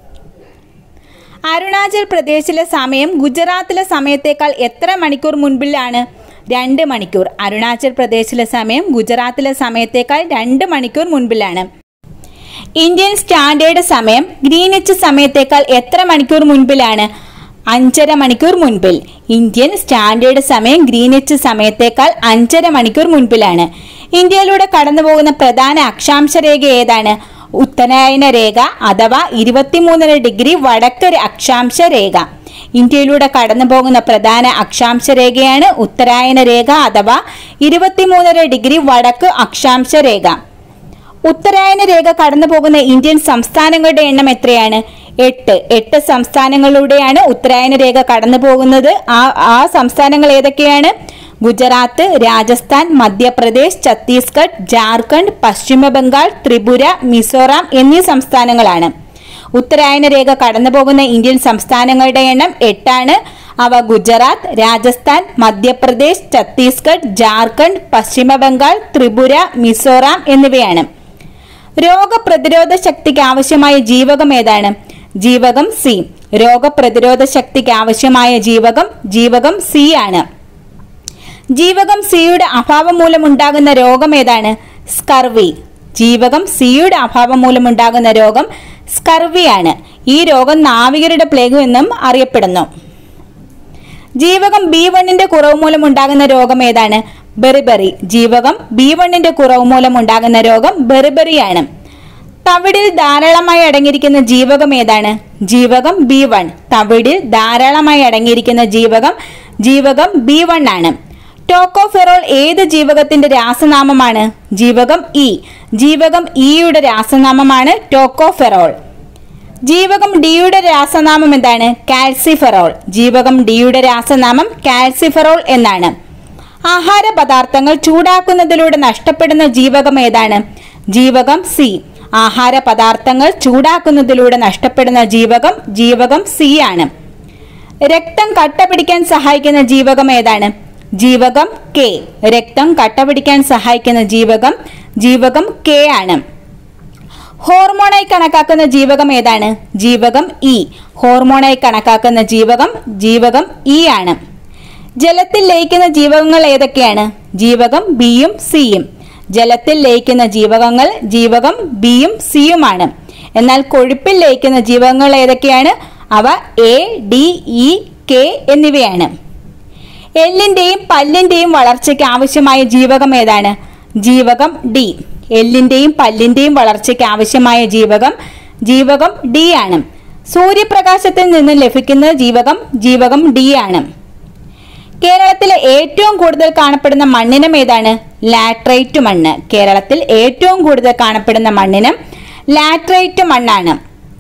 അരുണാചൽ പ്രദേശിലെ സമയം ഗുജറാത്തിലെ സമയത്തേക്കാൾ എത്ര മണിക്കൂർ മുൻപിലാണ് രണ്ട് മണിക്കൂർ അരുണാചൽ പ്രദേശിലെ സമയം ഗുജറാത്തിലെ സമയത്തേക്കാൾ രണ്ട് മണിക്കൂർ മുൻപിലാണ് ഇന്ത്യൻ സ്റ്റാൻഡേർഡ് സമയം ഗ്രീനിച്ച് സമയത്തേക്കാൾ എത്ര മണിക്കൂർ മുൻപിലാണ് അഞ്ചര മണിക്കൂർ മുൻപിൽ ഇന്ത്യൻ സ്റ്റാൻഡേർഡ് സമയം ഗ്രീനിച്ച് സമയത്തേക്കാൾ അഞ്ചര മണിക്കൂർ മുൻപിലാണ് ഇന്ത്യയിലൂടെ കടന്നുപോകുന്ന പ്രധാന അക്ഷാംശ രേഖ ഏതാണ് ഉത്തരായന രേഖ അഥവാ ഇരുപത്തിമൂന്നര ഡിഗ്രി വടക്ക് അക്ഷാംശ രേഖ ഇന്ത്യയിലൂടെ കടന്നു പോകുന്ന പ്രധാന അക്ഷാംശ രേഖയാണ് ഉത്തരായന രേഖ അഥവാ ഇരുപത്തിമൂന്നര ഡിഗ്രി വടക്ക് അക്ഷാംശ രേഖ ഉത്തരായന രേഖ കടന്നു പോകുന്ന ഇന്ത്യൻ സംസ്ഥാനങ്ങളുടെ എണ്ണം എത്രയാണ് എട്ട് എട്ട് സംസ്ഥാനങ്ങളിലൂടെയാണ് ഉത്തരായന രേഖ കടന്നു പോകുന്നത് ആ ആ സംസ്ഥാനങ്ങൾ ഏതൊക്കെയാണ് ഗുജറാത്ത് രാജസ്ഥാൻ മധ്യപ്രദേശ് ഛത്തീസ്ഗഡ് ജാർഖണ്ഡ് പശ്ചിമ ബംഗാൾ ത്രിപുര മിസോറാം എന്നീ സംസ്ഥാനങ്ങളാണ് ഉത്തരായന രേഖ കടന്നു പോകുന്ന ഇന്ത്യൻ സംസ്ഥാനങ്ങളുടെ എണ്ണം എട്ടാണ് അവ ഗുജറാത്ത് രാജസ്ഥാൻ മധ്യപ്രദേശ് ഛത്തീസ്ഗഡ് ജാർഖണ്ഡ് പശ്ചിമ ബംഗാൾ ത്രിപുര മിസോറാം എന്നിവയാണ് രോഗപ്രതിരോധ ശക്തിക്ക് ആവശ്യമായ ജീവകം ഏതാണ് ജീവകം സി രോഗപ്രതിരോധ ശക്തിക്ക് ആവശ്യമായ ജീവകം ജീവകം സി ആണ് ജീവകം സിയുടെ അഭാവം മൂലമുണ്ടാകുന്ന രോഗം ഏതാണ് സ്കർവി ജീവകം സിയുടെ അഭാവം മൂലമുണ്ടാകുന്ന രോഗം സ്കർവിയാണ് ഈ രോഗം നാവികരുടെ പ്ലേഗ് എന്നും അറിയപ്പെടുന്നു ജീവകം ബി വണ്ണിന്റെ കുറവ് മൂലം ഉണ്ടാകുന്ന രോഗം ഏതാണ് ബെറിബെറി ജീവകം ബി വണ്ണിന്റെ കുറവ് മൂലം ഉണ്ടാകുന്ന രോഗം ബെറിബെറിയാണ് തവിടിൽ ധാരാളമായി അടങ്ങിയിരിക്കുന്ന ജീവകം ഏതാണ് ജീവകം ബി വൺ തവിടിൽ ധാരാളമായി അടങ്ങിയിരിക്കുന്ന ജീവകം ജീവകം ബി വൺ ആണ് ടോക്കോഫെറോൾ ഏത് ജീവകത്തിന്റെ രാസനാമമാണ് ജീവകം ഇ ജീവകം ഇയുടെ രാസനാമമാണ് ടോക്കോഫെറോൾ ജീവകം ഡിയുടെ രാസനാമം എന്താണ് കാൽസിഫെറോൾ ജീവകം ഡിയുടെ രാസനാമം കാൽസിഫെറോൾ എന്നാണ് ആഹാര പദാർത്ഥങ്ങൾ ചൂടാക്കുന്നതിലൂടെ നഷ്ടപ്പെടുന്ന ജീവകം ഏതാണ് ജീവകം സി ആഹാര പദാർത്ഥങ്ങൾ ചൂടാക്കുന്നതിലൂടെ നഷ്ടപ്പെടുന്ന ജീവകം ജീവകം സി ആണ് രക്തം കട്ട പിടിക്കാൻ സഹായിക്കുന്ന ജീവകം ഏതാണ് ജീവകം കെ രക്തം കട്ട പിടിക്കാൻ സഹായിക്കുന്ന ജീവകം ജീവകം കെ ആണ് ഹോർമോണായി കണക്കാക്കുന്ന ജീവകം ഏതാണ് ജീവകം ഇ ഹോർമോണായി കണക്കാക്കുന്ന ജീവകം ജീവകം ഇ ആണ് ജലത്തിൽ ലയിക്കുന്ന ജീവകങ്ങൾ ഏതൊക്കെയാണ് ജീവകം ബിയും സിയും ജലത്തിൽ ലയിക്കുന്ന ജീവകങ്ങൾ ജീവകം ബിയും സിയുമാണ് എന്നാൽ കൊഴുപ്പിൽ ലയിക്കുന്ന ജീവകങ്ങൾ ഏതൊക്കെയാണ് അവ എ ഡി ഇ കെ എന്നിവയാണ് എല്ലിന്റെയും പല്ലിന്റെയും വളർച്ചയ്ക്ക് ആവശ്യമായ ജീവകം ഏതാണ് ജീവകം ഡി എല്ലിന്റെയും പല്ലിന്റെയും വളർച്ചയ്ക്ക് ആവശ്യമായ ജീവകം ജീവകം ഡി ആണ് സൂര്യപ്രകാശത്തിൽ നിന്ന് ലഭിക്കുന്ന ജീവകം ജീവകം ഡി ആണ് കേരളത്തിലെ ഏറ്റവും കൂടുതൽ കാണപ്പെടുന്ന മണ്ണിനം ഏതാണ് ലാട്രൈറ്റ് മണ്ണ് കേരളത്തിൽ ഏറ്റവും കൂടുതൽ കാണപ്പെടുന്ന മണ്ണിനം ലാട്രൈറ്റ് മണ്ണാണ്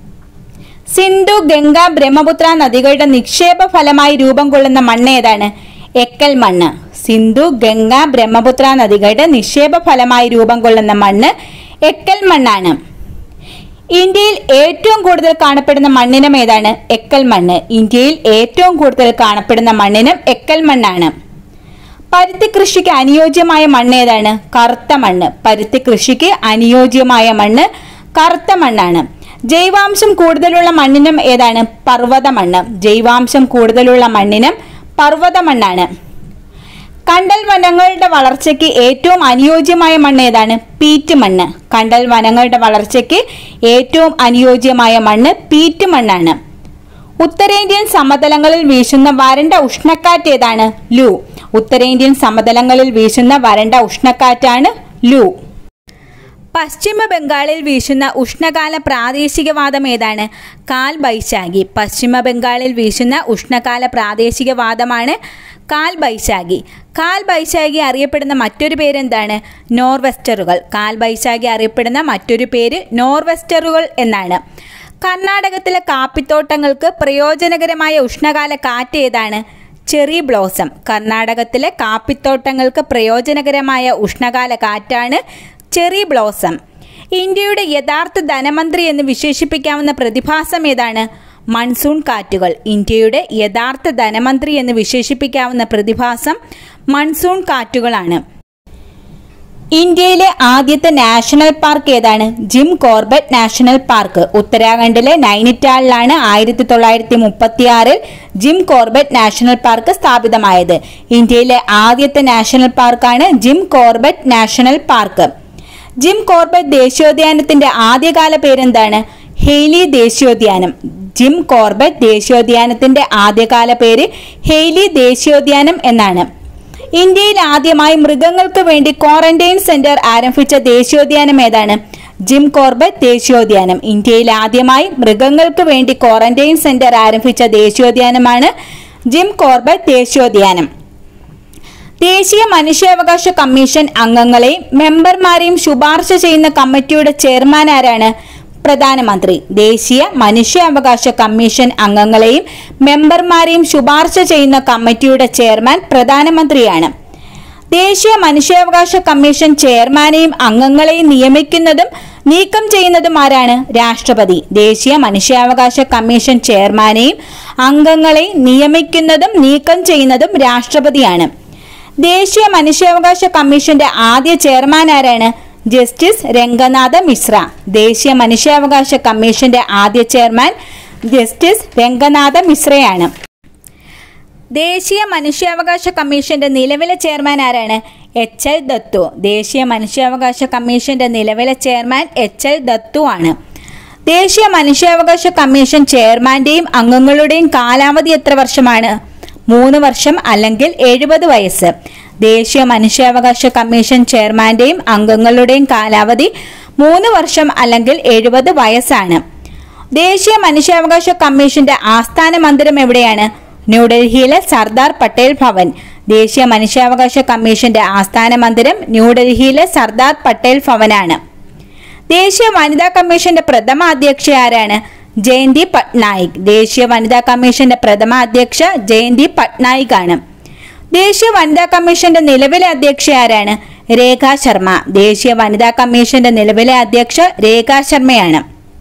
സിന്ധു ഗംഗ ബ്രഹ്മപുത്ര നദികളുടെ നിക്ഷേപ ഫലമായി രൂപം കൊള്ളുന്ന മണ്ണ് ഏതാണ് എക്കൽ മണ്ണ് സിന്ധു ഗംഗ ബ്രഹ്മപുത്ര നദികളുടെ നിക്ഷേപ ഫലമായി രൂപം കൊള്ളുന്ന മണ്ണ് എക്കൽ മണ്ണാണ് ഇന്ത്യയിൽ ഏറ്റവും കൂടുതൽ കാണപ്പെടുന്ന മണ്ണിനം ഏതാണ് എക്കൽ മണ്ണ് ഇന്ത്യയിൽ ഏറ്റവും കൂടുതൽ കാണപ്പെടുന്ന മണ്ണിനം എക്കൽ മണ്ണാണ് പരുത്തി കൃഷിക്ക് അനുയോജ്യമായ മണ്ണ് ഏതാണ് കറുത്ത മണ്ണ് പരുത്തി കൃഷിക്ക് അനുയോജ്യമായ മണ്ണ് കറുത്ത മണ്ണാണ് ജൈവാംശം കൂടുതലുള്ള മണ്ണിനം ഏതാണ് പർവ്വത മണ്ണ് ജൈവാംശം കൂടുതലുള്ള മണ്ണിനം പർവ്വത മണ്ണാണ് കണ്ടൽ വനങ്ങളുടെ വളർച്ചയ്ക്ക് ഏറ്റവും അനുയോജ്യമായ മണ്ണ് ഏതാണ് പീറ്റ് മണ്ണ് കണ്ടൽ വനങ്ങളുടെ വളർച്ചയ്ക്ക് ഏറ്റവും അനുയോജ്യമായ മണ്ണ് പീറ്റ് മണ്ണാണ് ഉത്തരേന്ത്യൻ സമതലങ്ങളിൽ വീശുന്ന വരണ്ട ഉഷ്ണക്കാറ്റ് ഏതാണ് ലൂ ഉത്തരേന്ത്യൻ സമതലങ്ങളിൽ വീശുന്ന വരണ്ട ഉഷ്ണക്കാറ്റാണ് ലൂ പശ്ചിമ ബംഗാളിൽ വീശുന്ന ഉഷ്ണകാല പ്രാദേശികവാദം ഏതാണ് കാൽ ബൈശാഖി പശ്ചിമ ബംഗാളിൽ വീശുന്ന ഉഷ്ണകാല പ്രാദേശികവാദമാണ് കാൽ ബൈശാഖി കാൽ ബൈശാഖി അറിയപ്പെടുന്ന മറ്റൊരു പേരെന്താണ് നോർവെസ്റ്ററുകൾ കാൽ ബൈശാഖി അറിയപ്പെടുന്ന മറ്റൊരു പേര് നോർവെസ്റ്ററുകൾ എന്നാണ് കർണാടകത്തിലെ കാപ്പിത്തോട്ടങ്ങൾക്ക് പ്രയോജനകരമായ ഉഷ്ണകാല കാറ്റ് ഏതാണ് ചെറി ബ്ലോസം കർണാടകത്തിലെ കാപ്പിത്തോട്ടങ്ങൾക്ക് പ്രയോജനകരമായ ഉഷ്ണകാല കാറ്റാണ് ചെറി ബ്ലോസം ഇന്ത്യയുടെ യഥാർത്ഥ ധനമന്ത്രി എന്ന് വിശേഷിപ്പിക്കാവുന്ന പ്രതിഭാസം ഏതാണ് മൺസൂൺ കാറ്റുകൾ ഇന്ത്യയുടെ യഥാർത്ഥ ധനമന്ത്രി എന്ന് വിശേഷിപ്പിക്കാവുന്ന പ്രതിഭാസം മൺസൂൺ കാറ്റുകളാണ് ഇന്ത്യയിലെ ആദ്യത്തെ നാഷണൽ പാർക്ക് ഏതാണ് ജിം കോർബറ്റ് നാഷണൽ പാർക്ക് ഉത്തരാഖണ്ഡിലെ നൈനിറ്റാളിലാണ് ആയിരത്തി തൊള്ളായിരത്തി മുപ്പത്തി ആറിൽ ജിം കോർബറ്റ് നാഷണൽ പാർക്ക് സ്ഥാപിതമായത് ഇന്ത്യയിലെ ആദ്യത്തെ നാഷണൽ പാർക്കാണ് Jim Corbett national park Jim Corbett ദേശീയോദ്യാനത്തിന്റെ ആദ്യകാല പേരെന്താണ് ഹെയ്ലി ദേശീയോദ്യാനം ജിം കോർബറ്റ് ദേശീയോദ്യാനത്തിന്റെ ആദ്യകാല പേര് ഹെയ്ലി ദേശീയോദ്യാനം എന്നാണ് ഇന്ത്യയിൽ ആദ്യമായി മൃഗങ്ങൾക്ക് വേണ്ടി ക്വാറന്റൈൻ സെന്റർ ആരംഭിച്ച ദേശീയോദ്യാനം ഏതാണ് ജിം കോർബറ്റ് ദേശീയോദ്യാനം ഇന്ത്യയിൽ ആദ്യമായി മൃഗങ്ങൾക്ക് വേണ്ടി ക്വാറന്റൈൻ സെന്റർ ആരംഭിച്ച ദേശീയോദ്യാനമാണ് ജിം കോർബറ്റ് ദേശീയോദ്യാനം ദേശീയ മനുഷ്യാവകാശ കമ്മീഷൻ അംഗങ്ങളെയും മെമ്പർമാരെയും ശുപാർശ ചെയ്യുന്ന കമ്മിറ്റിയുടെ ചെയർമാൻ ആരാണ് പ്രധാനമന്ത്രി ദേശീയ മനുഷ്യാവകാശ കമ്മീഷൻ അംഗങ്ങളെയും മെമ്പർമാരെയും ശുപാർശ ചെയ്യുന്ന കമ്മിറ്റിയുടെ ചെയർമാൻ പ്രധാനമന്ത്രിയാണ് ദേശീയ മനുഷ്യാവകാശ കമ്മീഷൻ ചെയർമാനെയും അംഗങ്ങളെയും നിയമിക്കുന്നതും നീക്കം ചെയ്യുന്നതും ആരാണ് രാഷ്ട്രപതി ദേശീയ മനുഷ്യാവകാശ കമ്മീഷൻ ചെയർമാനെയും അംഗങ്ങളെയും നിയമിക്കുന്നതും നീക്കം ചെയ്യുന്നതും രാഷ്ട്രപതിയാണ് ദേശീയ മനുഷ്യാവകാശ കമ്മീഷന്റെ ആദ്യ ചെയർമാൻ ആരാണ് ജസ്റ്റിസ് രംഗനാഥ മിശ്ര ദേശീയ മനുഷ്യാവകാശ കമ്മീഷന്റെ ആദ്യ ചെയർമാൻ ജസ്റ്റിസ് രംഗനാഥ മിശ്രയാണ് ദേശീയ മനുഷ്യാവകാശ കമ്മീഷന്റെ നിലവിലെ ചെയർമാൻ ആരാണ് എച്ച് എൽ ദത്തു ദേശീയ മനുഷ്യാവകാശ കമ്മീഷന്റെ നിലവിലെ ചെയർമാൻ എച്ച് എൽ ദത്തു ആണ് ദേശീയ മനുഷ്യാവകാശ കമ്മീഷൻ ചെയർമാന്റെയും അംഗങ്ങളുടെയും കാലാവധി എത്ര വർഷമാണ് മൂന്ന് വർഷം അല്ലെങ്കിൽ എഴുപത് വയസ്സ് ദേശീയ മനുഷ്യാവകാശ കമ്മീഷൻ ചെയർമാന്റെയും അംഗങ്ങളുടെയും കാലാവധി മൂന്ന് വർഷം അല്ലെങ്കിൽ എഴുപത് വയസ്സാണ് ദേശീയ മനുഷ്യാവകാശ കമ്മീഷന്റെ ആസ്ഥാന മന്ദിരം എവിടെയാണ് ന്യൂഡൽഹിയിലെ സർദാർ പട്ടേൽ ഭവൻ ദേശീയ മനുഷ്യാവകാശ കമ്മീഷന്റെ ആസ്ഥാന മന്ദിരം ന്യൂഡൽഹിയിലെ സർദാർ പട്ടേൽ ഭവനാണ് ദേശീയ വനിതാ കമ്മീഷന്റെ പ്രഥമ അധ്യക്ഷ ആരാണ് ജയന്തി പട്നായിക് ദേശീയ വനിതാ കമ്മീഷന്റെ പ്രഥമ അധ്യക്ഷ ജയന്തി പട്നായിക് ആണ് ദേശീയ വനിതാ കമ്മീഷന്റെ നിലവിലെ അധ്യക്ഷ ആരാണ് രേഖ ശർമ്മ ദേശീയ വനിതാ കമ്മീഷന്റെ നിലവിലെ അധ്യക്ഷ രേഖ ശർമ്മയാണ്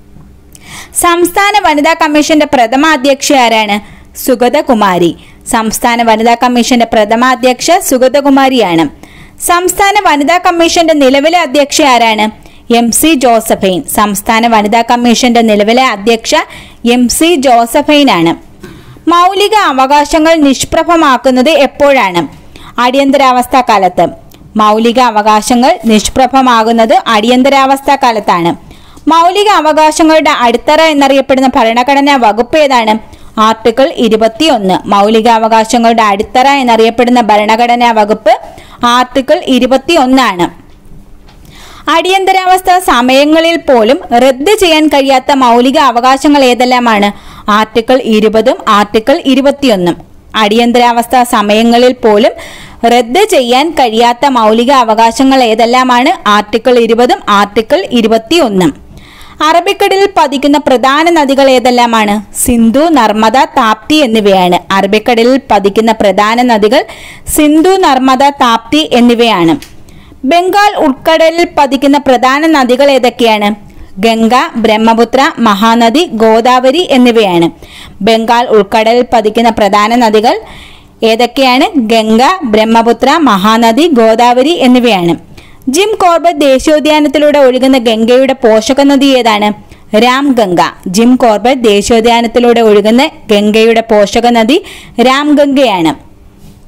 സംസ്ഥാന വനിതാ കമ്മീഷന്റെ പ്രഥമ അധ്യക്ഷ ആരാണ് സുഗതകുമാരി സംസ്ഥാന വനിതാ കമ്മീഷന്റെ പ്രഥമ അധ്യക്ഷ സുഗതകുമാരിയാണ് സംസ്ഥാന വനിതാ കമ്മീഷന്റെ നിലവിലെ അധ്യക്ഷ ആരാണ് എം സി ജോസഫൈൻ സംസ്ഥാന വനിതാ കമ്മീഷന്റെ നിലവിലെ അധ്യക്ഷ എം സി ജോസഫൈൻ ആണ് മൗലിക അവകാശങ്ങൾ നിഷ്പ്രഭമാക്കുന്നത് എപ്പോഴാണ് അടിയന്തരാവസ്ഥ കാലത്ത് മൗലിക അവകാശങ്ങൾ നിഷ്പ്രഭമാകുന്നത് അടിയന്തരാവസ്ഥ കാലത്താണ് മൗലിക അവകാശങ്ങളുടെ അടിത്തറ എന്നറിയപ്പെടുന്ന ഭരണഘടനാ വകുപ്പ് ഏതാണ് ആർട്ടിക്കിൾ ഇരുപത്തിയൊന്ന് മൗലിക അവകാശങ്ങളുടെ അടിത്തറ എന്നറിയപ്പെടുന്ന ഭരണഘടനാ വകുപ്പ് ആർട്ടിക്കിൾ ഇരുപത്തിയൊന്നാണ് അടിയന്തരാവസ്ഥ സമയങ്ങളിൽ പോലും റദ്ദ് ചെയ്യാൻ കഴിയാത്ത മൗലിക അവകാശങ്ങൾ ഏതെല്ലാമാണ് ആർട്ടിക്കിൾ ഇരുപതും ആർട്ടിക്കിൾ ഇരുപത്തിയൊന്നും അടിയന്തരാവസ്ഥ സമയങ്ങളിൽ പോലും റദ്ദ് ചെയ്യാൻ കഴിയാത്ത മൗലിക അവകാശങ്ങൾ ഏതെല്ലാമാണ് ആർട്ടിക്കിൾ ഇരുപതും ആർട്ടിക്കിൾ ഇരുപത്തിയൊന്നും അറബിക്കടലിൽ പതിക്കുന്ന പ്രധാന നദികൾ ഏതെല്ലാമാണ് സിന്ധു നർമ്മദ താപ്തി എന്നിവയാണ് അറബിക്കടലിൽ പതിക്കുന്ന പ്രധാന നദികൾ സിന്ധു നർമ്മദ താപ്തി എന്നിവയാണ് ബംഗാൾ ഉൾക്കടലിൽ പതിക്കുന്ന പ്രധാന നദികൾ ഏതൊക്കെയാണ് ഗംഗ ബ്രഹ്മപുത്ര മഹാനദി ഗോദാവരി എന്നിവയാണ് ബംഗാൾ ഉൾക്കടലിൽ പതിക്കുന്ന പ്രധാന നദികൾ ഏതൊക്കെയാണ് ഗംഗ ബ്രഹ്മപുത്ര മഹാനദി ഗോദാവരി എന്നിവയാണ് ജിം കോർബറ്റ് ദേശീയോദ്യാനത്തിലൂടെ ഒഴുകുന്ന ഗംഗയുടെ പോഷക നദി ഏതാണ് രാംഗംഗ ജിം കോർബറ്റ് ദേശീയോദ്യാനത്തിലൂടെ ഒഴുകുന്ന ഗംഗയുടെ പോഷക നദി രാംഗംഗയാണ്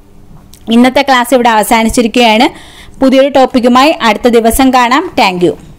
ഇന്നത്തെ ക്ലാസ് ഇവിടെ അവസാനിച്ചിരിക്കുകയാണ് പുതിയൊരു ടോപ്പിക്കുമായി അടുത്ത ദിവസം കാണാം താങ്ക്